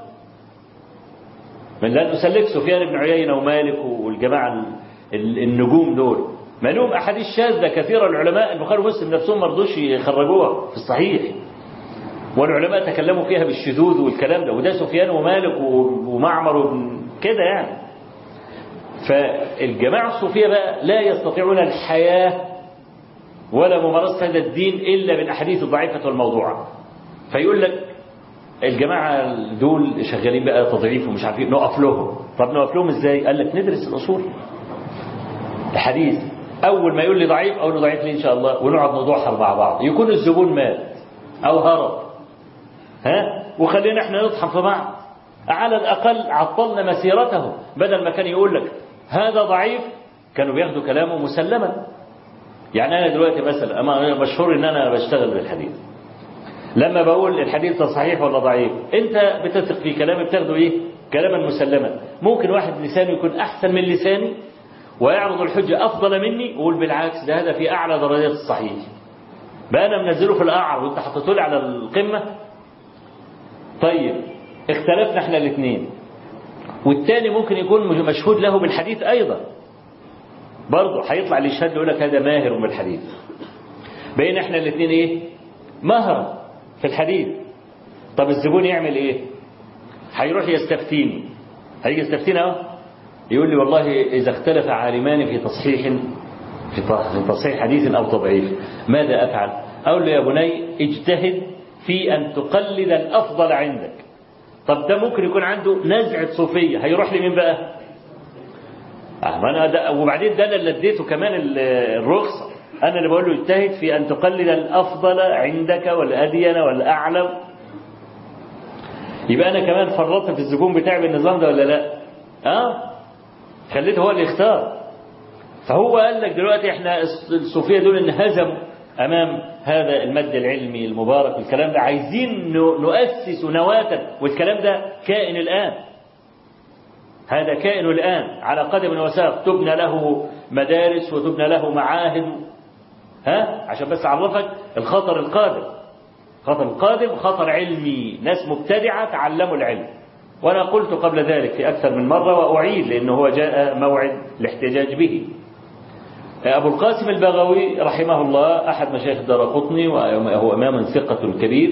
من لأنه سلك سفيان بن عيينة ومالك والجماعة النجوم دول ما لهم أحاديث شاذة كثيرة العلماء البخاري ومسلم نفسهم ما رضوش يخرجوها في الصحيح والعلماء تكلموا فيها بالشذوذ والكلام ده وده سفيان ومالك ومعمر كده يعني فالجماعة الصوفية بقى لا يستطيعون الحياة ولا ممارسة هذا الدين إلا بالأحاديث الضعيفة والموضوعة فيقول لك الجماعة دول شغالين بقى تضعيف ومش عارفين نقف لهم طب نقف لهم ازاي قال لك ندرس الأصول الحديث أول ما يقول لي ضعيف أقول له ضعيف ليه إن شاء الله ونقعد ندحر مع بعض يكون الزبون مات أو هرب ها وخلينا احنا نطحن في بعض على الأقل عطلنا مسيرته بدل ما كان يقول لك هذا ضعيف كانوا بياخدوا كلامه مسلما يعني أنا دلوقتي مثلا مشهور إن أنا بشتغل بالحديث لما بقول الحديث ده صحيح ولا ضعيف انت بتثق في كلامي بتاخده ايه كلاما مسلما ممكن واحد لسانه يكون احسن من لساني ويعرض الحجة افضل مني ويقول بالعكس ده هذا في اعلى درجات الصحيح بقى انا منزله في الاعر وانت حطيته لي على القمة طيب اختلفنا احنا الاثنين والتاني ممكن يكون مشهود له بالحديث ايضا برضه هيطلع اللي يشهد يقول لك هذا ماهر بالحديث بين احنا الاثنين ايه مهرة في الحديث طب الزبون يعمل ايه هيروح يستفتيني هيجي يستفتيني اهو يقول لي والله اذا اختلف عالمان في تصحيح في تصحيح حديث او تضعيف ماذا افعل اقول له يا بني اجتهد في ان تقلد الافضل عندك طب ده ممكن يكون عنده نزعة صوفية هيروح لمين بقى اه ما انا ده وبعدين ده انا اللي اديته كمان الرخصه أنا اللي بقول له اجتهد في أن تقلد الأفضل عندك والأدين والأعلم يبقى أنا كمان فرطت في الزبون بتاعي بالنظام ده ولا لا أه خليته هو اللي يختار فهو قال لك دلوقتي احنا الصوفية دول انهزموا أمام هذا المد العلمي المبارك والكلام ده عايزين نؤسس نواة والكلام ده كائن الآن هذا كائن الآن على قدم وساق تبنى له مدارس وتبنى له معاهد ها عشان بس أعرفك الخطر القادم خطر القادم خطر علمي ناس مبتدعة تعلموا العلم وأنا قلت قبل ذلك في أكثر من مرة وأعيد لأنه هو جاء موعد الاحتجاج به أبو القاسم البغوي رحمه الله أحد مشايخ دار قطني وهو إمام ثقة كبير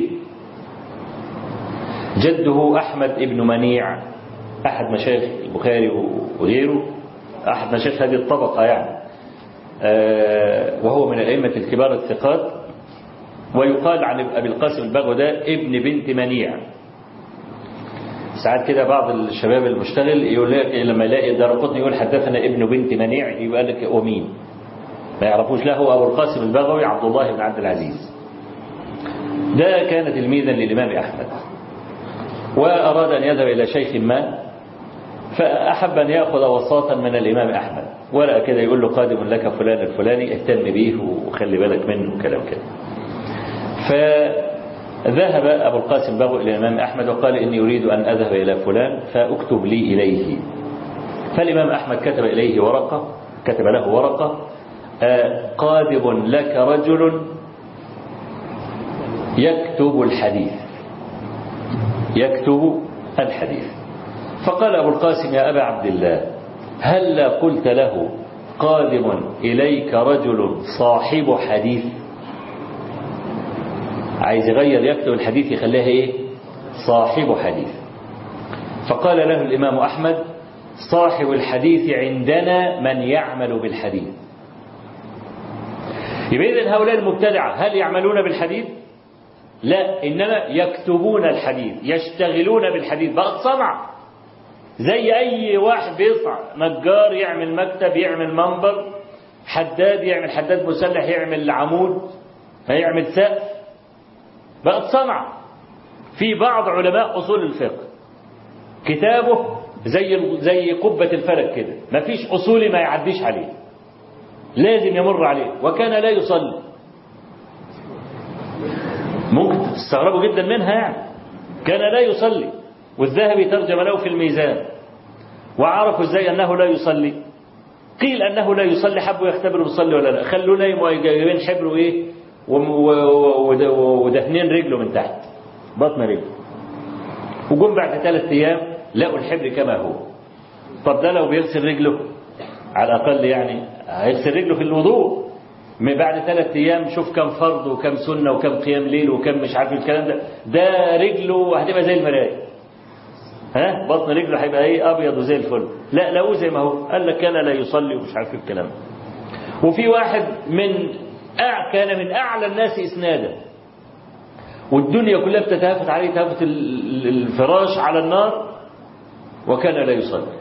جده أحمد ابن منيع أحد مشايخ البخاري وغيره أحد مشايخ هذه الطبقة يعني وهو من الأئمة الكبار الثقات ويقال عن أبي القاسم البغوي ده ابن بنت منيع ساعات كده بعض الشباب المشتغل يقول لك لما يلاقي دار قطني يقول حدثنا ابن بنت منيع يبقى لك ومين ما يعرفوش له أبو القاسم البغوي عبد الله بن عبد العزيز ده كان تلميذا للإمام أحمد وأراد أن يذهب إلى شيخ ما فأحب أن يأخذ وساطا من الإمام أحمد ورقة كده يقول له قادم لك فلان الفلاني اهتم به وخلي بالك منه وكلام كده فذهب أبو القاسم بغو إلى الإمام أحمد وقال إني أريد أن أذهب إلى فلان فأكتب لي إليه فالإمام أحمد كتب إليه ورقة كتب له ورقة قادم لك رجل يكتب الحديث يكتب الحديث فقال أبو القاسم يا أبا عبد الله هل قلت له قادم إليك رجل صاحب حديث عايز يغير يكتب الحديث يخليها إيه صاحب حديث فقال له الإمام أحمد صاحب الحديث عندنا من يعمل بالحديث يبقى إذن هؤلاء المبتدعة هل يعملون بالحديث لا إنما يكتبون الحديث يشتغلون بالحديث بقى صنع زي أي واحد بيصنع نجار يعمل مكتب يعمل منبر حداد يعمل حداد مسلح يعمل عمود يعمل سقف بقت صنع في بعض علماء أصول الفقه كتابه زي زي قبة الفلك كده ما فيش أصولي ما يعديش عليه لازم يمر عليه وكان لا يصلي ممكن تستغربوا جدا منها يعني كان لا يصلي والذهبي ترجم له في الميزان وعرفوا ازاي انه لا يصلي قيل انه لا يصلي حبوا يختبروا يصلي ولا لا خلوه نايم وجايبين حبر وايه ودهنين رجله من تحت بطن رجله وجم بعد ثلاث ايام لقوا الحبر كما هو طب ده لو بيغسل رجله على الاقل يعني هيغسل رجله في الوضوء من بعد ثلاث ايام شوف كم فرض وكم سنه وكم قيام ليل وكم مش عارف الكلام ده ده رجله هتبقى زي المرايه ها بطن رجله هيبقى ايه ابيض وزي الفل لا لقوه زي ما هو قال لك كان لا يصلي ومش عارف الكلام وفي واحد من أع... كان من اعلى الناس اسنادا والدنيا كلها بتتهافت عليه تهافت الفراش على النار وكان لا يصلي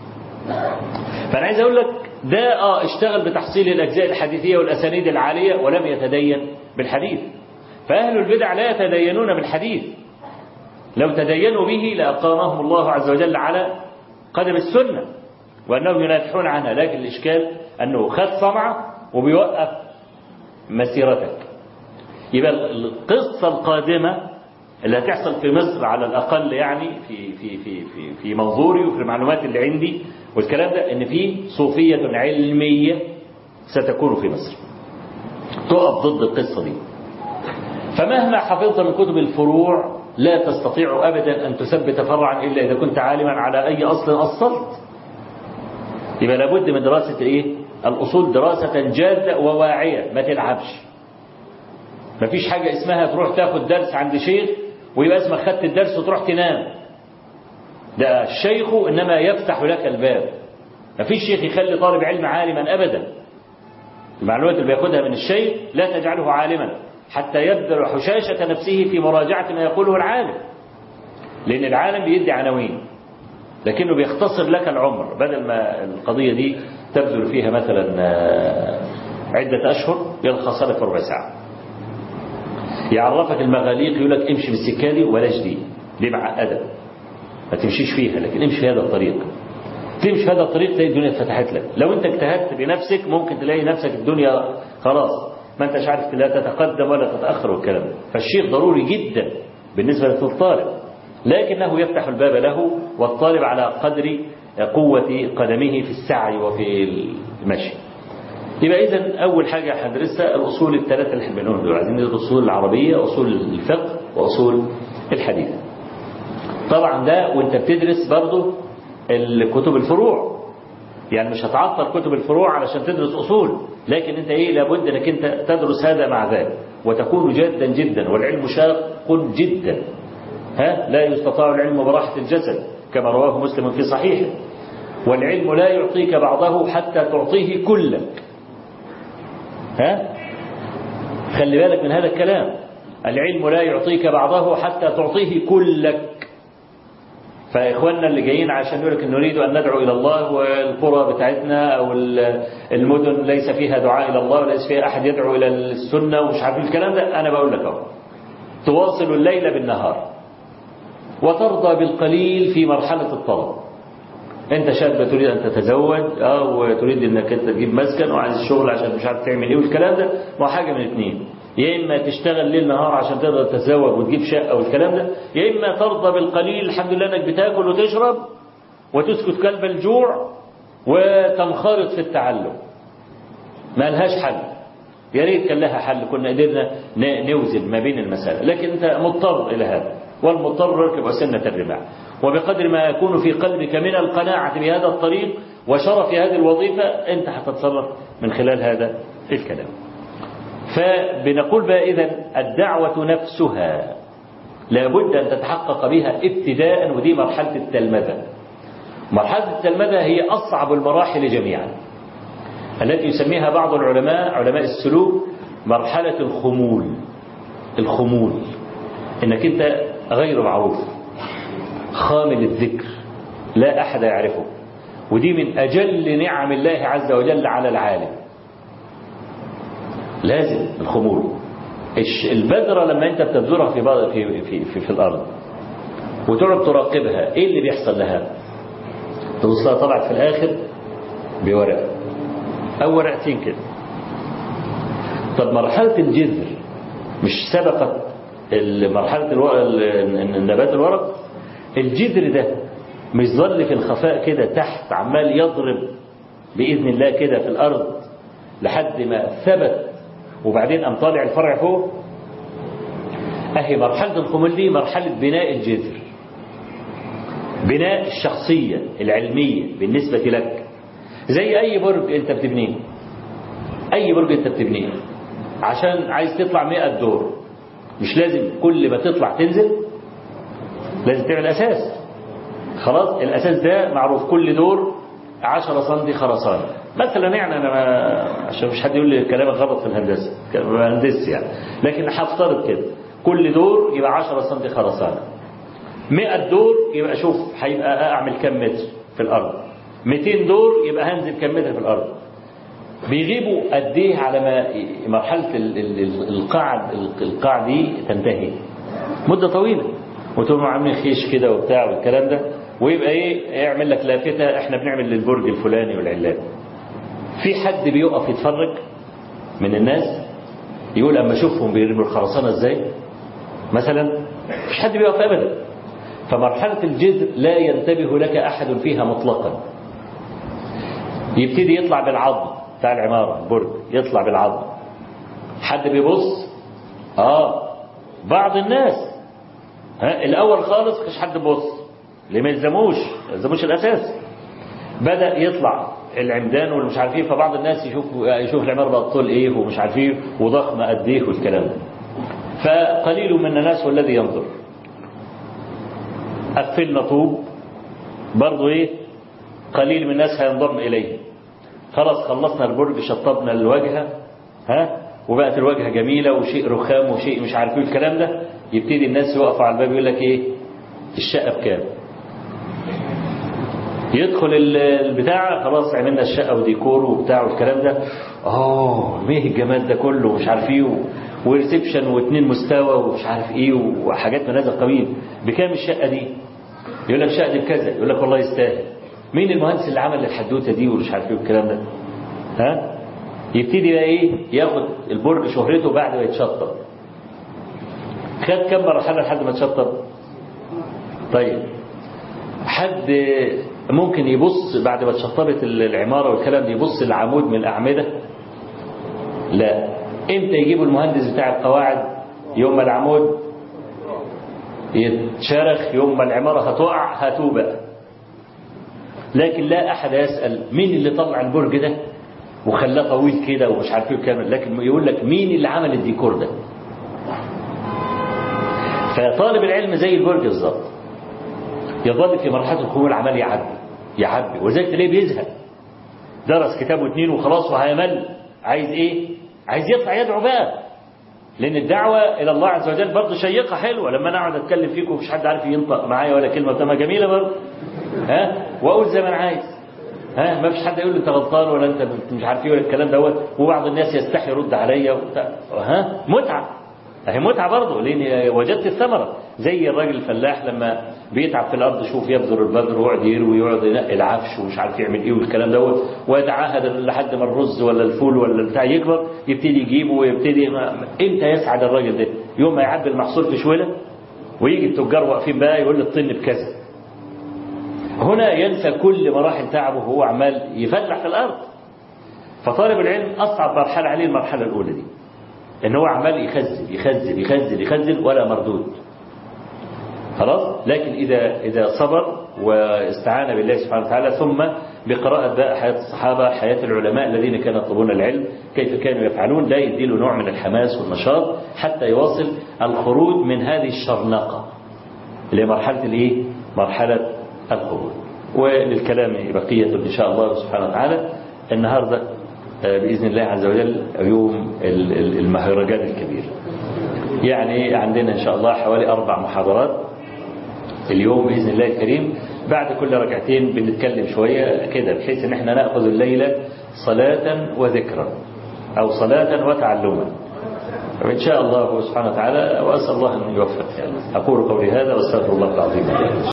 فانا عايز اقول لك ده اه اشتغل بتحصيل الاجزاء الحديثيه والاسانيد العاليه ولم يتدين بالحديث فاهل البدع لا يتدينون بالحديث لو تدينوا به لأقامهم الله عز وجل على قدم السنة وأنهم ينافحون عنها لكن الإشكال أنه خد صنعة وبيوقف مسيرتك يبقى القصة القادمة اللي هتحصل في مصر على الأقل يعني في في في في في منظوري وفي المعلومات اللي عندي والكلام ده إن في صوفية علمية ستكون في مصر تقف ضد القصة دي فمهما حفظت من كتب الفروع لا تستطيع أبدا أن تثبت فرعا إلا إذا كنت عالما على أي أصل أصلت يبقى لابد من دراسة إيه؟ الأصول دراسة جادة وواعية ما تلعبش ما فيش حاجة اسمها تروح تاخد درس عند شيخ ويبقى اسمك خدت الدرس وتروح تنام ده الشيخ إنما يفتح لك الباب ما فيش شيخ يخلي طالب علم عالما أبدا المعلومات اللي بياخدها من الشيخ لا تجعله عالما حتى يبذل حشاشة نفسه في مراجعة ما يقوله العالم لأن العالم بيدي عناوين لكنه بيختصر لك العمر بدل ما القضية دي تبذل فيها مثلا عدة أشهر يلخص لك ربع ساعة يعرفك المغاليق يقول لك امشي بالسكة دي ولاش دي دي معقدة ما تمشيش فيها لكن امشي في هذا الطريق تمشي في هذا الطريق تلاقي الدنيا اتفتحت لك لو انت اجتهدت بنفسك ممكن تلاقي نفسك الدنيا خلاص ما انتش عارف لا تتقدم ولا تتأخر والكلام ده فالشيء ضروري جدا بالنسبة للطالب لكنه يفتح الباب له والطالب على قدر قوة قدمه في السعي وفي المشي يبقى إذا أول حاجة هندرسها الأصول الثلاثة اللي احنا بنقولهم دول عايزين ندرس أصول العربية أصول الفقه وأصول الحديث طبعا ده وانت بتدرس برضه الكتب الفروع يعني مش هتعطل كتب الفروع علشان تدرس أصول لكن انت ايه لابد انك انت تدرس هذا مع ذاك وتكون جادا جدا والعلم شاق جدا ها لا يستطاع العلم براحة الجسد كما رواه مسلم في صحيحه والعلم لا يعطيك بعضه حتى تعطيه كلك ها خلي بالك من هذا الكلام العلم لا يعطيك بعضه حتى تعطيه كلك فإخواننا اللي جايين عشان يقول لك نريد أن ندعو إلى الله والقرى بتاعتنا أو المدن ليس فيها دعاء إلى الله وليس فيها أحد يدعو إلى السنة ومش عارف الكلام ده أنا بقول لك أهو تواصل الليل بالنهار وترضى بالقليل في مرحلة الطلب انت شاب تريد ان تتزوج اه وتريد انك انت تجيب مسكن وعايز شغل عشان مش عارف تعمل ايه والكلام ده ما حاجه من اثنين يا اما تشتغل ليل نهار عشان تقدر تتزوج وتجيب شقه والكلام ده يا اما ترضى بالقليل الحمد لله انك بتاكل وتشرب وتسكت كلب الجوع وتنخرط في التعلم ما لهاش حل يا ريت كان لها حل كنا قدرنا نوزن ما بين المسائل لكن انت مضطر الى هذا والمضطر يركب أسنة الرماح وبقدر ما يكون في قلبك من القناعة بهذا الطريق وشرف هذه الوظيفة أنت هتتصرف من خلال هذا الكلام فبنقول بقى إذا الدعوة نفسها لابد أن تتحقق بها ابتداء ودي مرحلة التلمذة مرحلة التلمذة هي أصعب المراحل جميعا التي يسميها بعض العلماء علماء السلوك مرحلة الخمول الخمول انك انت غير معروف خامل الذكر لا أحد يعرفه ودي من أجل نعم الله عز وجل على العالم لازم الخمول البذرة لما أنت بتبذرها في, في, في, في, في الأرض وتقعد تراقبها إيه اللي بيحصل لها توصلها طلعت في الآخر بورق أو ورقتين كده طب مرحلة الجذر مش سبقت مرحلة النبات الورق الجذر ده مش ظل في الخفاء كده تحت عمال يضرب بإذن الله كده في الأرض لحد ما ثبت وبعدين قام طالع الفرع فوق أهي مرحلة الخمول دي مرحلة بناء الجذر بناء الشخصية العلمية بالنسبة لك زي أي برج أنت بتبنيه أي برج أنت بتبنيه عشان عايز تطلع 100 دور مش لازم كل ما تطلع تنزل لازم تعمل أساس خلاص الأساس ده معروف كل دور 10 سم خرسانة مثلا يعني أنا ما عشان مش حد يقول لي كلامك غلط في الهندسة مهندس يعني لكن هفترض كده كل دور يبقى 10 سم خرسانة 100 دور يبقى شوف هيبقى أعمل كم متر في الأرض 200 دور يبقى هنزل كم متر في الأرض بيغيبوا قد ايه على ما مرحله القاع القاع دي تنتهي مده طويله وتقوموا عاملين خيش كده وبتاع والكلام ده ويبقى ايه يعمل لك لافته احنا بنعمل للبرج الفلاني والعلاني في حد بيقف يتفرج من الناس يقول اما اشوفهم بيرموا الخرسانه ازاي مثلا مش حد بيقف ابدا فمرحله الجذر لا ينتبه لك احد فيها مطلقا يبتدي يطلع بالعظم بتاع العمارة البرج يطلع بالعظم حد بيبص اه بعض الناس ها الاول خالص مش حد بيبص ليه ما يلزموش ما يلزموش الاساس بدا يطلع العمدان والمش عارف ايه فبعض الناس يشوف يشوف العماره بقى طول ايه ومش عارف ايه وضخمه قد ايه والكلام ده فقليل من الناس هو الذي ينظر قفلنا طوب برضه ايه قليل من الناس هينضم اليه خلاص خلصنا البرج شطبنا الواجهة ها وبقت الواجهة جميلة وشيء رخام وشيء مش عارف ايه الكلام ده يبتدي الناس يقفوا على الباب يقول لك ايه الشقة بكام يدخل البتاع خلاص عملنا الشقة وديكور وبتاع والكلام ده اه ايه الجمال ده كله ومش عارف ايه وريسبشن واثنين مستوى ومش عارف ايه وحاجات من هذا القبيل بكام الشقة دي يقول لك شقة دي بكذا يقول لك والله يستاهل مين المهندس اللي عمل الحدوته دي ومش عارف ايه والكلام ده ها يبتدي بقى ايه ياخد البرج شهرته بعد ما يتشطب خد كم مرحله لحد ما اتشطب طيب حد ممكن يبص بعد ما اتشطبت العماره والكلام ده يبص العمود من الاعمده لا امتى يجيبوا المهندس بتاع القواعد يوم ما العمود يتشرخ يوم ما العمارة هتقع هاتوه بقى لكن لا أحد يسأل مين اللي طلع البرج ده وخلاه طويل كده ومش عارف ايه كامل لكن يقول لك مين اللي عمل الديكور ده فطالب العلم زي البرج بالظبط يظل في مرحلة الخمول عمال يعبي يعبي وذلك تلاقيه بيزهق درس كتاب واثنين وخلاص وهيمل عايز ايه عايز يطلع يدعو بقى لان الدعوة الى الله عز وجل برضه شيقة حلوة لما انا اقعد اتكلم فيكم مفيش حد عارف ينطق معايا ولا كلمة بتبقى جميلة برضه ها واقول زي ما انا عايز ها ما فيش حد يقول لي انت غلطان ولا انت مش عارف ايه ولا الكلام دوت وبعض الناس يستحي يرد عليا وبتاع ها متعه اهي متعه برضه لان وجدت الثمره زي الراجل الفلاح لما بيتعب في الارض شوف يبذر البذر ويقعد يروي ويقعد ينقي العفش ومش عارف يعمل ايه والكلام دوت ويتعهد لحد ما الرز ولا الفول ولا البتاع يكبر يبتدي يجيبه ويبتدي ما امتى يسعد الراجل ده؟ يوم ما يعبي المحصول في شوله ويجي التجار واقفين بقى يقول لي الطن بكذا هنا ينسى كل مراحل تعبه وهو عمال يفتح في الأرض فطالب العلم أصعب مرحلة عليه المرحلة الأولى دي إن هو عمال يخزن يخزن يخزن يخزن ولا مردود خلاص لكن إذا إذا صبر واستعان بالله سبحانه وتعالى ثم بقراءة بقى حياة الصحابة حياة العلماء الذين كانوا يطلبون العلم كيف كانوا يفعلون لا يديله نوع من الحماس والنشاط حتى يواصل الخروج من هذه الشرنقة اللي هي مرحلة الايه؟ مرحلة الخروج وللكلام بقية إن شاء الله سبحانه وتعالى النهاردة بإذن الله عز وجل يوم المهرجان الكبير يعني عندنا إن شاء الله حوالي أربع محاضرات اليوم بإذن الله الكريم بعد كل ركعتين بنتكلم شوية كده بحيث ان احنا نأخذ الليلة صلاة وذكرا أو صلاة وتعلما وإن شاء الله سبحانه وتعالى وأسأل الله أن يوفق أقول قولي هذا واستغفر الله العظيم